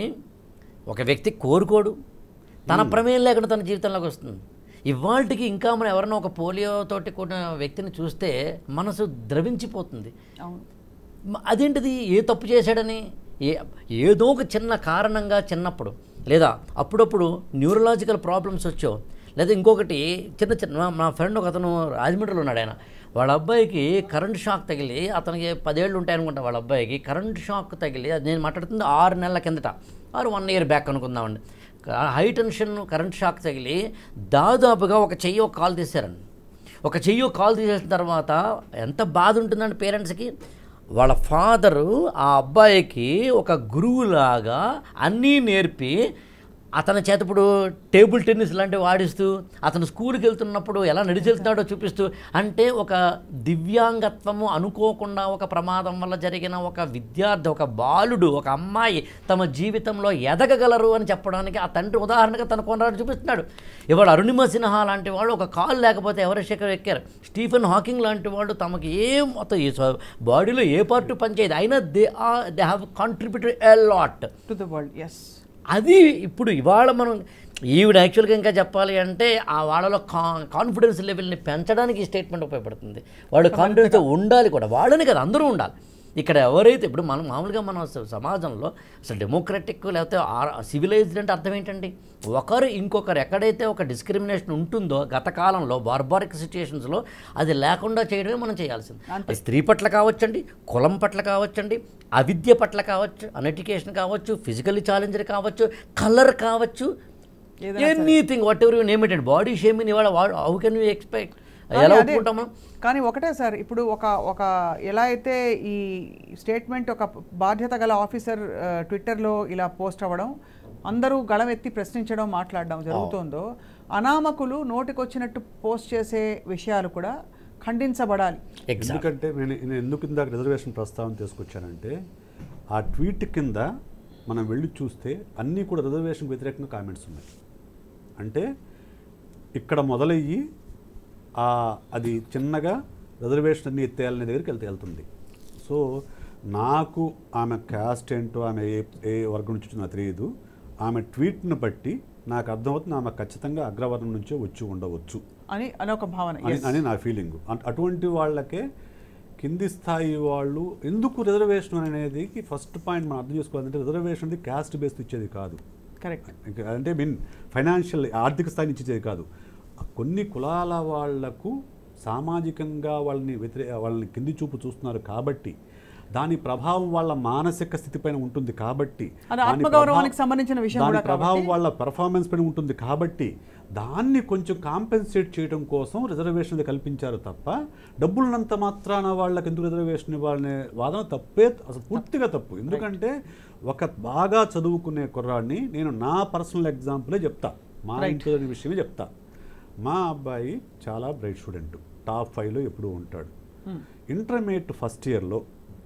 ఒక వ్యక్తి కోరుకోడు తన ప్రమేయం లేకుండా తన జీవితంలోకి వస్తుంది ఇవాళకి ఇంకా మనం ఎవరైనా ఒక పోలియో తోటి కూడిన వ్యక్తిని చూస్తే మనసు ద్రవించిపోతుంది అవును మ- అదేంటిది ఏ తప్పు చేశాడని ఏ ఏదో ఒక చిన్న కారణంగా చిన్నప్పుడు లేదా అప్పుడప్పుడు న్యూరలాజికల్ ప్రాబ్లమ్స్ వచ్చో లేదా ఇంకొకటి చిన్న చిన్న మా- మా ఫ్రెండ్ ఒక అతను రాజమండ్రిలో ఉన్నాడు ఆయన వాళ్ళ అబ్బాయికి కరెంట్ షాక్ తగిలి అతనికి పదేళ్ళు ఉంటాయి అనుకుంటా వాళ్ళ అబ్బాయికి కరెంట్ షాక్ తగిలి అది నేను మాట్లాడుతుంది ఆరు నెలల కిందట ఆరు వన్ ఇయర్ బ్యాక్ అనుకుందామండి హై టెన్షన్ కరెంట్ షాక్ తగిలి దాదాపుగా ఒక చెయ్యి ఒక కాలు తీశారండి ఒక చెయ్యి కాల్ తీసేసిన తర్వాత ఎంత బాధ ఉంటుందండి పేరెంట్స్కి వాళ్ళ ఫాదరు ఆ అబ్బాయికి ఒక గురువులాగా అన్నీ నేర్పి అతని చేత ఇప్పుడు టేబుల్ టెన్నిస్ లాంటివి ఆడిస్తూ అతను స్కూల్కి వెళ్తున్నప్పుడు ఎలా నడిచి వెళ్తున్నాడో చూపిస్తూ అంటే ఒక దివ్యాంగత్వము అనుకోకుండా ఒక ప్రమాదం వల్ల జరిగిన ఒక విద్యార్థి ఒక బాలుడు ఒక అమ్మాయి తమ జీవితంలో ఎదగగలరు అని చెప్పడానికి ఆ తండ్రి ఉదాహరణగా తన కొనరాడు చూపిస్తున్నాడు ఇవాళ అరుణిమ సిన్హా లాంటి వాళ్ళు ఒక కాల్ లేకపోతే ఎవరి శిఖరం ఎక్కారు స్టీఫెన్ హాకింగ్ లాంటి వాళ్ళు తమకి ఏం మొత్తం ఈ బాడీలో ఏ పార్ట్ పనిచేయదు అయినా they are they have contributed a lot to the world yes అది ఇప్పుడు ఇవాళ మనం ఈవిడ యాక్చువల్గా ఇంకా చెప్పాలి అంటే ఆ వాళ్ళలో కా కాన్ఫిడెన్స్ లెవెల్ని పెంచడానికి ఈ స్టేట్మెంట్ ఉపయోగపడుతుంది వాడు కాన్ఫిడెన్స్ ఉండాలి కూడా వాడని కదా అందరూ ఉండాలి ఇక్కడ ఎవరైతే ఇప్పుడు మనం మామూలుగా మన స- సమాజంలో అసలు డెమోక్రటిక్ లేకపోతే సివిలైజ్డ్ అంటే అర్థం ఏంటండి ఒకరు ఇంకొకరు ఎక్కడైతే ఒక డిస్క్రిమినేషన్ ఉంటుందో గత కాలంలో బార్బారిక్ సిచ్యుయేషన్స్లో అది లేకుండా చేయడమే మనం చేయాల్సింది అది స్త్రీ పట్ల కావచ్చండి కులం పట్ల కావచ్చండి అవిద్య పట్ల కావచ్చు అన్ఎడ్యుకేషన్ కావచ్చు ఫిజికల్లీ ఛాలెంజర్ కావచ్చు కలర్ కావచ్చు ఏదైనా anything whatever you name it and body shaming ఇవాళ హౌ కెన్ యూ ఎక్స్పెక్ట్ కానీ ఎలా అదే- ఒప్పుకుంటాం మనం కానీ ఒకటే సార్ ఇప్పుడు ఒక ఒక ఎలా అయితే ఈ స్టేట్మెంట్ ఒక బాధ్యత గల ఆఫీసర్ ఆ, ట్విట్టర్లో ఇలా పోస్ట్ అవ్వడం అందరూ గళమెత్తి ప్రశ్నించడం మాట్లాడడం జరుగుతుందో అనామకులు నోటికొచ్చినట్టు పోస్ట్ చేసే విషయాలు కూడా ఖండించబడాలి ఎగ్జాక్ట్ ఎందుకంటే నేను నేను ఎందుకు ఇందాక రిజర్వేషన్ ప్రస్తావన తీసుకొచ్చానంటే ఆ ట్వీట్ కింద మనం వెళ్ళి చూస్తే అన్నీ కూడా రిజర్వేషన్ వ్యతిరేకంగా కామెంట్స్ ఉన్నాయి అంటే ఇక్కడ మొదలయ్యి ఆ అది చిన్నగా రిజర్వేషన్ అన్ని ఎత్తేయాలనే దగ్గరికి వెళ్తే వెళ్తుంది సో నాకు ఆమె క్యాస్ట్ ఏంటో ఆమె ఏ ఏ వర్గం నుంచి వచ్చిందో నాకు తెలియదు ఆమె ట్వీట్ను బట్టి నాకు అర్థమవుతుంది ఆమె ఖచ్చితంగా అగ్రవర్ణం నుంచే వచ్చి ఉండవచ్చు అని అని ఒక భావన అని Yes. అని నా ఫీలింగ్ అట్- అటువంటి వాళ్ళకే కింది స్థాయి వాళ్ళు ఎందుకు రిజర్వేషన్ అనేది ఫస్ట్ పాయింట్ మనం అర్థం చేసుకోవాలంటే రిజర్వేషన్ అనేది క్యాస్ట్ బేస్డ్ ఇచ్చేది కాదు కరెక్ట్ ఇంకా అంటే మీన్ ఫైనాన్షియల్ ఆర్థిక స్థాయి నుంచి ఇచ్చేది కాదు కొన్ని కులాల వాళ్లకు సామాజికంగా వాళ్ళని వ్యతిరే వాళ్ళని కింది చూపు చూస్తున్నారు కాబట్టి దాని ప్రభావం వాళ్ళ మానసిక స్థితి పైన ఉంటుంది కాబట్టి అది దాని ఆత్మగౌరవానికి ప్రభావం- సంబంధించిన విషయం దాని కూడా ప్రభావం కాబట్టి- వాళ్ళ పెర్ఫార్మెన్స్ పైన ఉంటుంది కాబట్టి దాన్ని కొంచెం కాంపెన్సేట్ చేయడం కోసం రిజర్వేషన్ కల్పించారు తప్ప డబ్బులున్నంత మాత్రాన వాళ్ళకి ఎందుకు రిజర్వేషన్ ఇవ్వాలనే వాదన తప్పే అసలు పూర్తిగా తప్పు ఎందుకంటే ఒక బాగా చదువుకునే కుర్రాడిని నేను నా పర్సనల్ ఎగ్జాంపులే చెప్తా మా Right. ఇంట్లో జరిగిన విషయమే చెప్తా మా అబ్బాయి చాలా బ్రైట్ స్టూడెంట్ టాప్ ఫైవ్లో ఎప్పుడూ ఉంటాడు ఇంటర్మీడియట్ ఫస్ట్ ఇయర్లో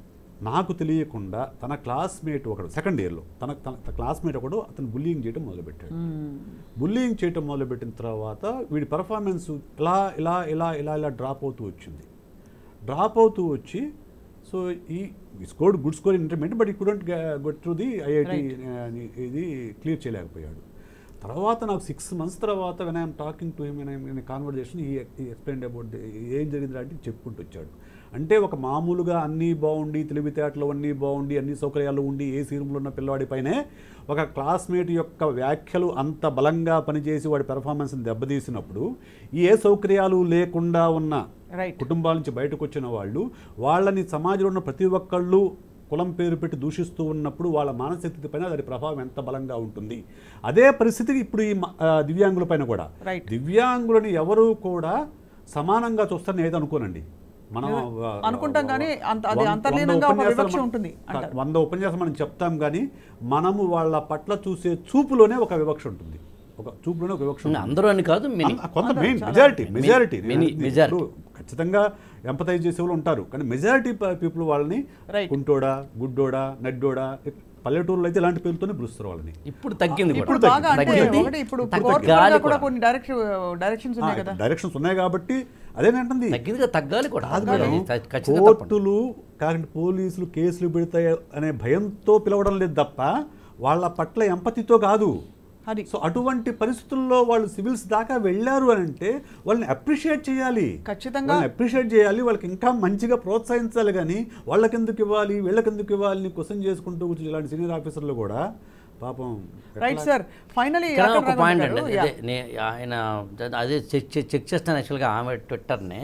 నాకు తెలియకుండా తన క్లాస్మేట్ ఒకడు సెకండ్ ఇయర్లో తన తన క్లాస్మేట్ ఒకడు అతను బుల్లింగ్ చేయడం మొదలుపెట్టాడు బుల్లింగ్ చేయటం మొదలుపెట్టిన తర్వాత వీడి పర్ఫార్మెన్స్ ఇలా ఇలా ఇలా ఇలా ఇలా డ్రాప్ అవుతూ వచ్చింది డ్రాప్ అవుతూ వచ్చి so he scored good score intermediate but he couldn't get through the IIT ఇది క్లియర్ చేయలేకపోయాడు తర్వాత నాకు సిక్స్ మంత్స్ తర్వాత when I'm talking to him in conversation he explain about ఏం జరిగింది అంటే చెప్పుకుంటూ వచ్చాడు అంటే ఒక మామూలుగా అన్నీ బాగుండి తెలివితేటలు అన్నీ బాగుండి అన్ని సౌకర్యాలు ఉండి ఏ రూమ్లో ఉన్న పిల్లవాడి పైనే ఒక క్లాస్మేట్ యొక్క వ్యాఖ్యలు అంత బలంగా పనిచేసి వాడి పెర్ఫార్మెన్స్ని దెబ్బతీసినప్పుడు ఈ ఏ సౌకర్యాలు లేకుండా ఉన్న రైట్ కుటుంబాల నుంచి బయటకు వచ్చిన వాళ్ళు వాళ్ళని సమాజంలో ఉన్న ప్రతి ఒక్కళ్ళు కులం పేరు పెట్టి దూషిస్తూ ఉన్నప్పుడు వాళ్ళ మానసిక స్థితి పైన దాని ప్రభావం ఎంత బలంగా ఉంటుంది అదే పరిస్థితి ఇప్పుడు ఈ మ- ఆ, దివ్యాంగుల పైన కూడా Right. దివ్యాంగులని ఎవరు కూడా సమానంగా చూస్తారని ఏదో అనుకోనండి మనం ఆ, అనుకుంటాం కానీ అంత అది వంద- అంతర్లీనంగా వంద ఒక ఉపన్యాసాలు వివక్ష మనం- ఉంటుంది అంటారు. వంద ఉపన్యాసం మనం చెప్తాం కానీ మనము వాళ్ళ పట్ల చూసే చూపులోనే ఒక వివక్ష ఉంటుంది ఒక చూపులోనే ఒక వివక్ష ఉంటుంది అందరూ అని కాదు మిని అంద- కొంత main majority Many- majority many- majority. ఖచ్చితంగా ఎంపతైజ్ చేసే వాళ్ళు ఉంటారు కానీ మెజారిటీ పీపుల్ వాళ్ళని Right. కుంటోడా గుడ్డోడా నడ్డోడా పల్లెటూరులో అయితే ఇలాంటి పేర్లతోనే పిలుస్తారు వాళ్ళని ఇప్పుడు తగ్గింది కూడా. ఇప్పుడు బాగా అంటే తగ్గింది. ఒకటి ఇప్పుడు తగ్గ- కోర్టులో గాలి కూడా కూడా. కొన్ని డైరెక్షన్ డైరెక్షన్స్ ఉన్నాయి కదా డైరెక్షన్స్ ఉన్నాయి కాబట్టి అదేనంటుంది తగ్గింది కదా, తగ్గాలి కూడా కాదు తగ్గాలి. మేడం త- ఖచ్చితంగా తప్పండి. కోర్టులు కాకుండా పోలీసులు కేసులు పెడతాయి అనే భయంతో పిలవడం లేదు తప్ప వాళ్ళ పట్ల ఎంపతితో కాదు అది సో అటువంటి పరిస్థితుల్లో వాళ్ళు సివిల్స్ దాకా వెళ్ళారు అని అంటే వాళ్ళని అప్రిషియేట్ చేయాలి ఖచ్చితంగా. వాళ్ళని అప్రిషియేట్ చేయాలి వాళ్ళకి ఇంకా మంచిగా ప్రోత్సహించాలి కానీ వాళ్ళకి ఎందుకు ఇవ్వాలి వీళ్ళకి ఎందుకు ఇవ్వాలి అని క్వశ్చన్ చేసుకుంటూ కూర్చుని ఇలాంటి సీనియర్ ఆఫీసర్లు కూడా పాపం రైట్ సార్ ఫైనలీ ఇక్కడ ఒక పాయింట్ అండి అదే నే- ఆయన అదే చెక్ చెక్- చెక్ చేస్తాను యాక్చువల్గా ఆమె ట్విట్టర్ని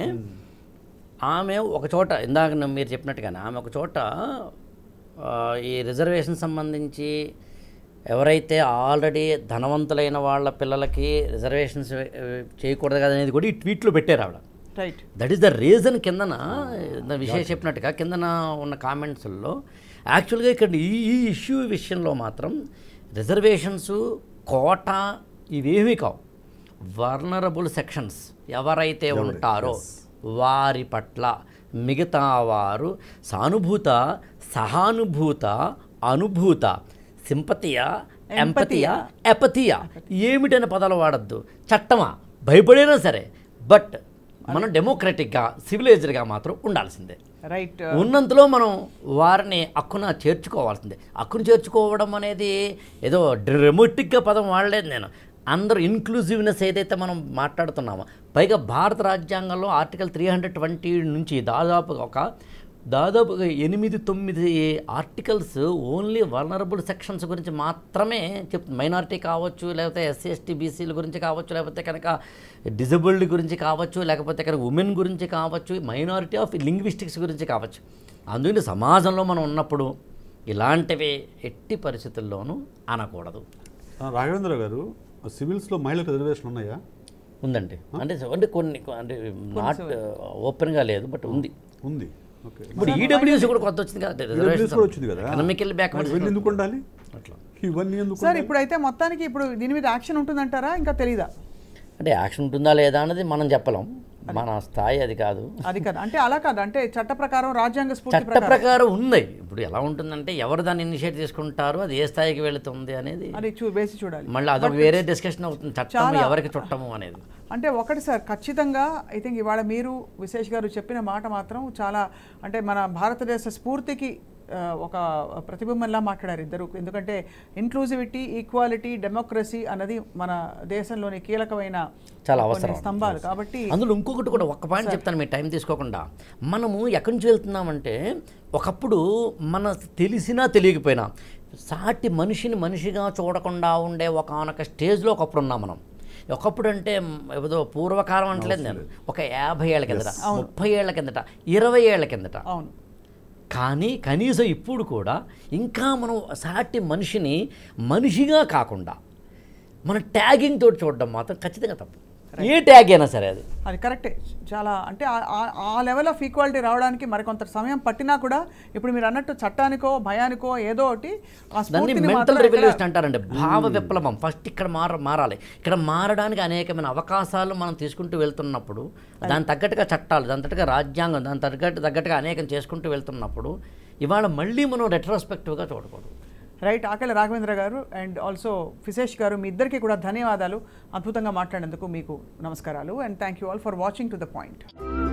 ఆమె ఒక చోట ఇందాక న- మీరు చెప్పినట్టుగానే ఆమె ఒక చోట ఆ, ఈ రిజర్వేషన్ సంబంధించి ఎవరైతే ఆల్రెడీ ధనవంతులైన వాళ్ళ పిల్లలకి రిజర్వేషన్స్ చేయకూడదు కదా అనేది కూడా ఈ ట్వీట్లో పెట్టారు ఆవిడ right that is the reason కిందన ఇంత విషయం చెప్పినట్టుగా కిందన ఉన్న కామెంట్స్లో యాక్చువల్గా ఇక్కడ ఈ ఈ ఇష్యూ విషయంలో మాత్రం రిజర్వేషన్స్ కోటా ఇవేమీ కావు వర్నరబుల్ సెక్షన్స్ ఎవరైతే ఉంటారో వారి పట్ల మిగతా వారు సానుభూత సహానుభూత అనుభూత సింపతియా ఎంపతియా ఎపతియా ఏమిటనే పదాలు వాడద్దు చట్టమా భయపడైనా సరే బట్ మనం డెమోక్రటిక్గా సివిలైజ్డ్గా మాత్రం ఉండాల్సిందే రైట్ ఉన్నంతలో మనం వారిని అక్కున చేర్చుకోవాల్సిందే అక్కును చేర్చుకోవడం అనేది ఏదో డ్రమటిక్గా పదం వాడలేదు నేను అందరూ ఇన్క్లూజివ్నెస్ ఏదైతే మనం మాట్లాడుతున్నామో పైగా భారత రాజ్యాంగంలో ఆర్టికల్ త్రీ హండ్రెడ్ ట్వంటీ నుంచి దాదాపు ఒక దాదాపుగా ఎనిమిది తొమ్మిది ఆర్టికల్స్ ఓన్లీ వలనరబుల్ సెక్షన్స్ గురించి మాత్రమే చెప్తుంది మైనారిటీ కావచ్చు లేకపోతే ఎస్సీ ఎస్టీ బీసీల గురించి కావచ్చు లేకపోతే కనుక డిజబుల్డ్ గురించి కావచ్చు లేకపోతే కనుక ఉమెన్ గురించి కావచ్చు మైనారిటీ ఆఫ్ లింగ్విస్టిక్స్ గురించి కావచ్చు అందుకని సమాజంలో మనం ఉన్నప్పుడు ఇలాంటివి ఎట్టి పరిస్థితుల్లోనూ అనకూడదు ఆ, రాఘవేంద్ర గారు సివిల్స్లో మహిళలకు రిజర్వేషన్ ఉన్నాయా ఉందండి అంటే అంటే కొన్ని అంటే నాట్ ఓపెన్గా లేదు బట్ ఉంది ఉంది ఓకే ఇప్పుడు ఈడబ్ల్యూసీ కూడా కొత్త వచ్చింది కదా ఈడబ్ల్యూఎస్ కూడా వచ్చింది కదా ఎకనామికల్ మరి బ్యాక్వర్డ్ ఇవన్నీ ఎందుకు ఉండాలి అట్లా ఇవన్నీ ఎందుకు సార్ ఇప్పుడైతే మొత్తానికి ఇప్పుడు దీని మీద యాక్షన్ ఉంటుందంటారా ఇంకా తెలీదా అంటే యాక్షన్ ఉంటుందా లేదా అన్నది మనం చెప్పలేం మన స్థాయి అది కాదు అది కాదు అంటే అలా కాదు అంటే చట్ట ప్రకారం రాజ్యాంగ స్ఫూర్తి చట్ట ప్రకారం ప్రకారం ఉంది ఇప్పుడు ఎలా ఉంటుందంటే ఎవరు దాన్ని ఇనిషియేట్ తీసుకుంటారో అది ఏ స్థాయికి వెళుతుంది అనేది అది చూ వేసి చూడాలి మళ్ళీ అదొక వేరే డిస్కషన్ అవుతుంది చట్టం ఎవరికి చుట్టము అనేది అంటే ఒకటి సార్ ఖచ్చితంగా ఐ థింక్ ఇవాళ మీరు విశేష్ గారు చెప్పిన మాట మాత్రం చాలా అంటే మన భారతదేశ స్ఫూర్తికి ఆ, ఒక ప్రతిబింబంలా మాట్లాడారు ఇద్దరు ఎందుకంటే ఇన్క్లూజివిటీ ఈక్వాలిటీ డెమోక్రసీ అన్నది మన దేశంలోని కీలకమైన చాలా కొన్ని అవసరం. స్తంభాలు కాబట్టి అందులో ఇంకొకటి కూడా ఒక్క పాయింట్ చెప్తాను మీ టైం తీసుకోకుండా మనము ఎక్కడి నుంచి వెళ్తున్నామంటే ఒకప్పుడు మన తెలిసినా తెలియకపోయినా సాటి మనిషిని మనిషిగా చూడకుండా ఉండే ఒకనొక స్టేజ్లో ఒకప్పుడు ఉన్నాం మనం ఒకప్పుడు అంటే ఏదో పూర్వకాలం అంటలేదు నేను ఒక యాభై ఏళ్ళ కిందట ముప్పై ఏళ్ళ కిందట ఇరవై ఏళ్ళ కిందట అవును కానీ కనీసం ఇప్పుడు కూడా ఇంకా మనం సాటి మనిషిని మనిషిగా కాకుండా మన ట్యాగింగ్ తోటి చూడడం మాత్రం ఖచ్చితంగా తప్పు ఏ ట్యాగ్ అయినా సరే అది అది కరెక్టే చాలా అంటే ఆ- ఆ- ఆ లెవెల్ ఆఫ్ ఈక్వాలిటీ రావడానికి మరికొంత సమయం పట్టినా కూడా ఇప్పుడు మీరు అన్నట్టు చట్టానికో భయానికో ఏదో ఒకటి ఆ దాన్ని స్ఫూర్తిని మెంటల్ మాత్రం రెవల్యూషన్ ఎక్కడ- అంటారండి భావ విప్లవం ఫస్ట్ ఇక్కడ మార మారాలి ఇక్కడ మారడానికి అనేకమైన అవకాశాలు మనం తీసుకుంటూ వెళ్తున్నప్పుడు దాని తగ్గట్టుగా చట్టాలు దాని తగ్గట్టుగా రాజ్యాంగం దాని తగ్గట్టు తగ్గట్టుగా అనేకం చేసుకుంటూ వెళ్తున్నప్పుడు ఇవాళ మళ్ళీ మనం రెట్రోస్పెక్టివ్గా చూడకూడదు రైట్ ఆకలి రాఘవేంద్ర గారు అండ్ ఆల్సో ఫిసేష్ గారు మీ ఇద్దరికి కూడా ధన్యవాదాలు అద్భుతంగా మాట్లాడేందుకు మీకు నమస్కారాలు and thank you all for watching to the point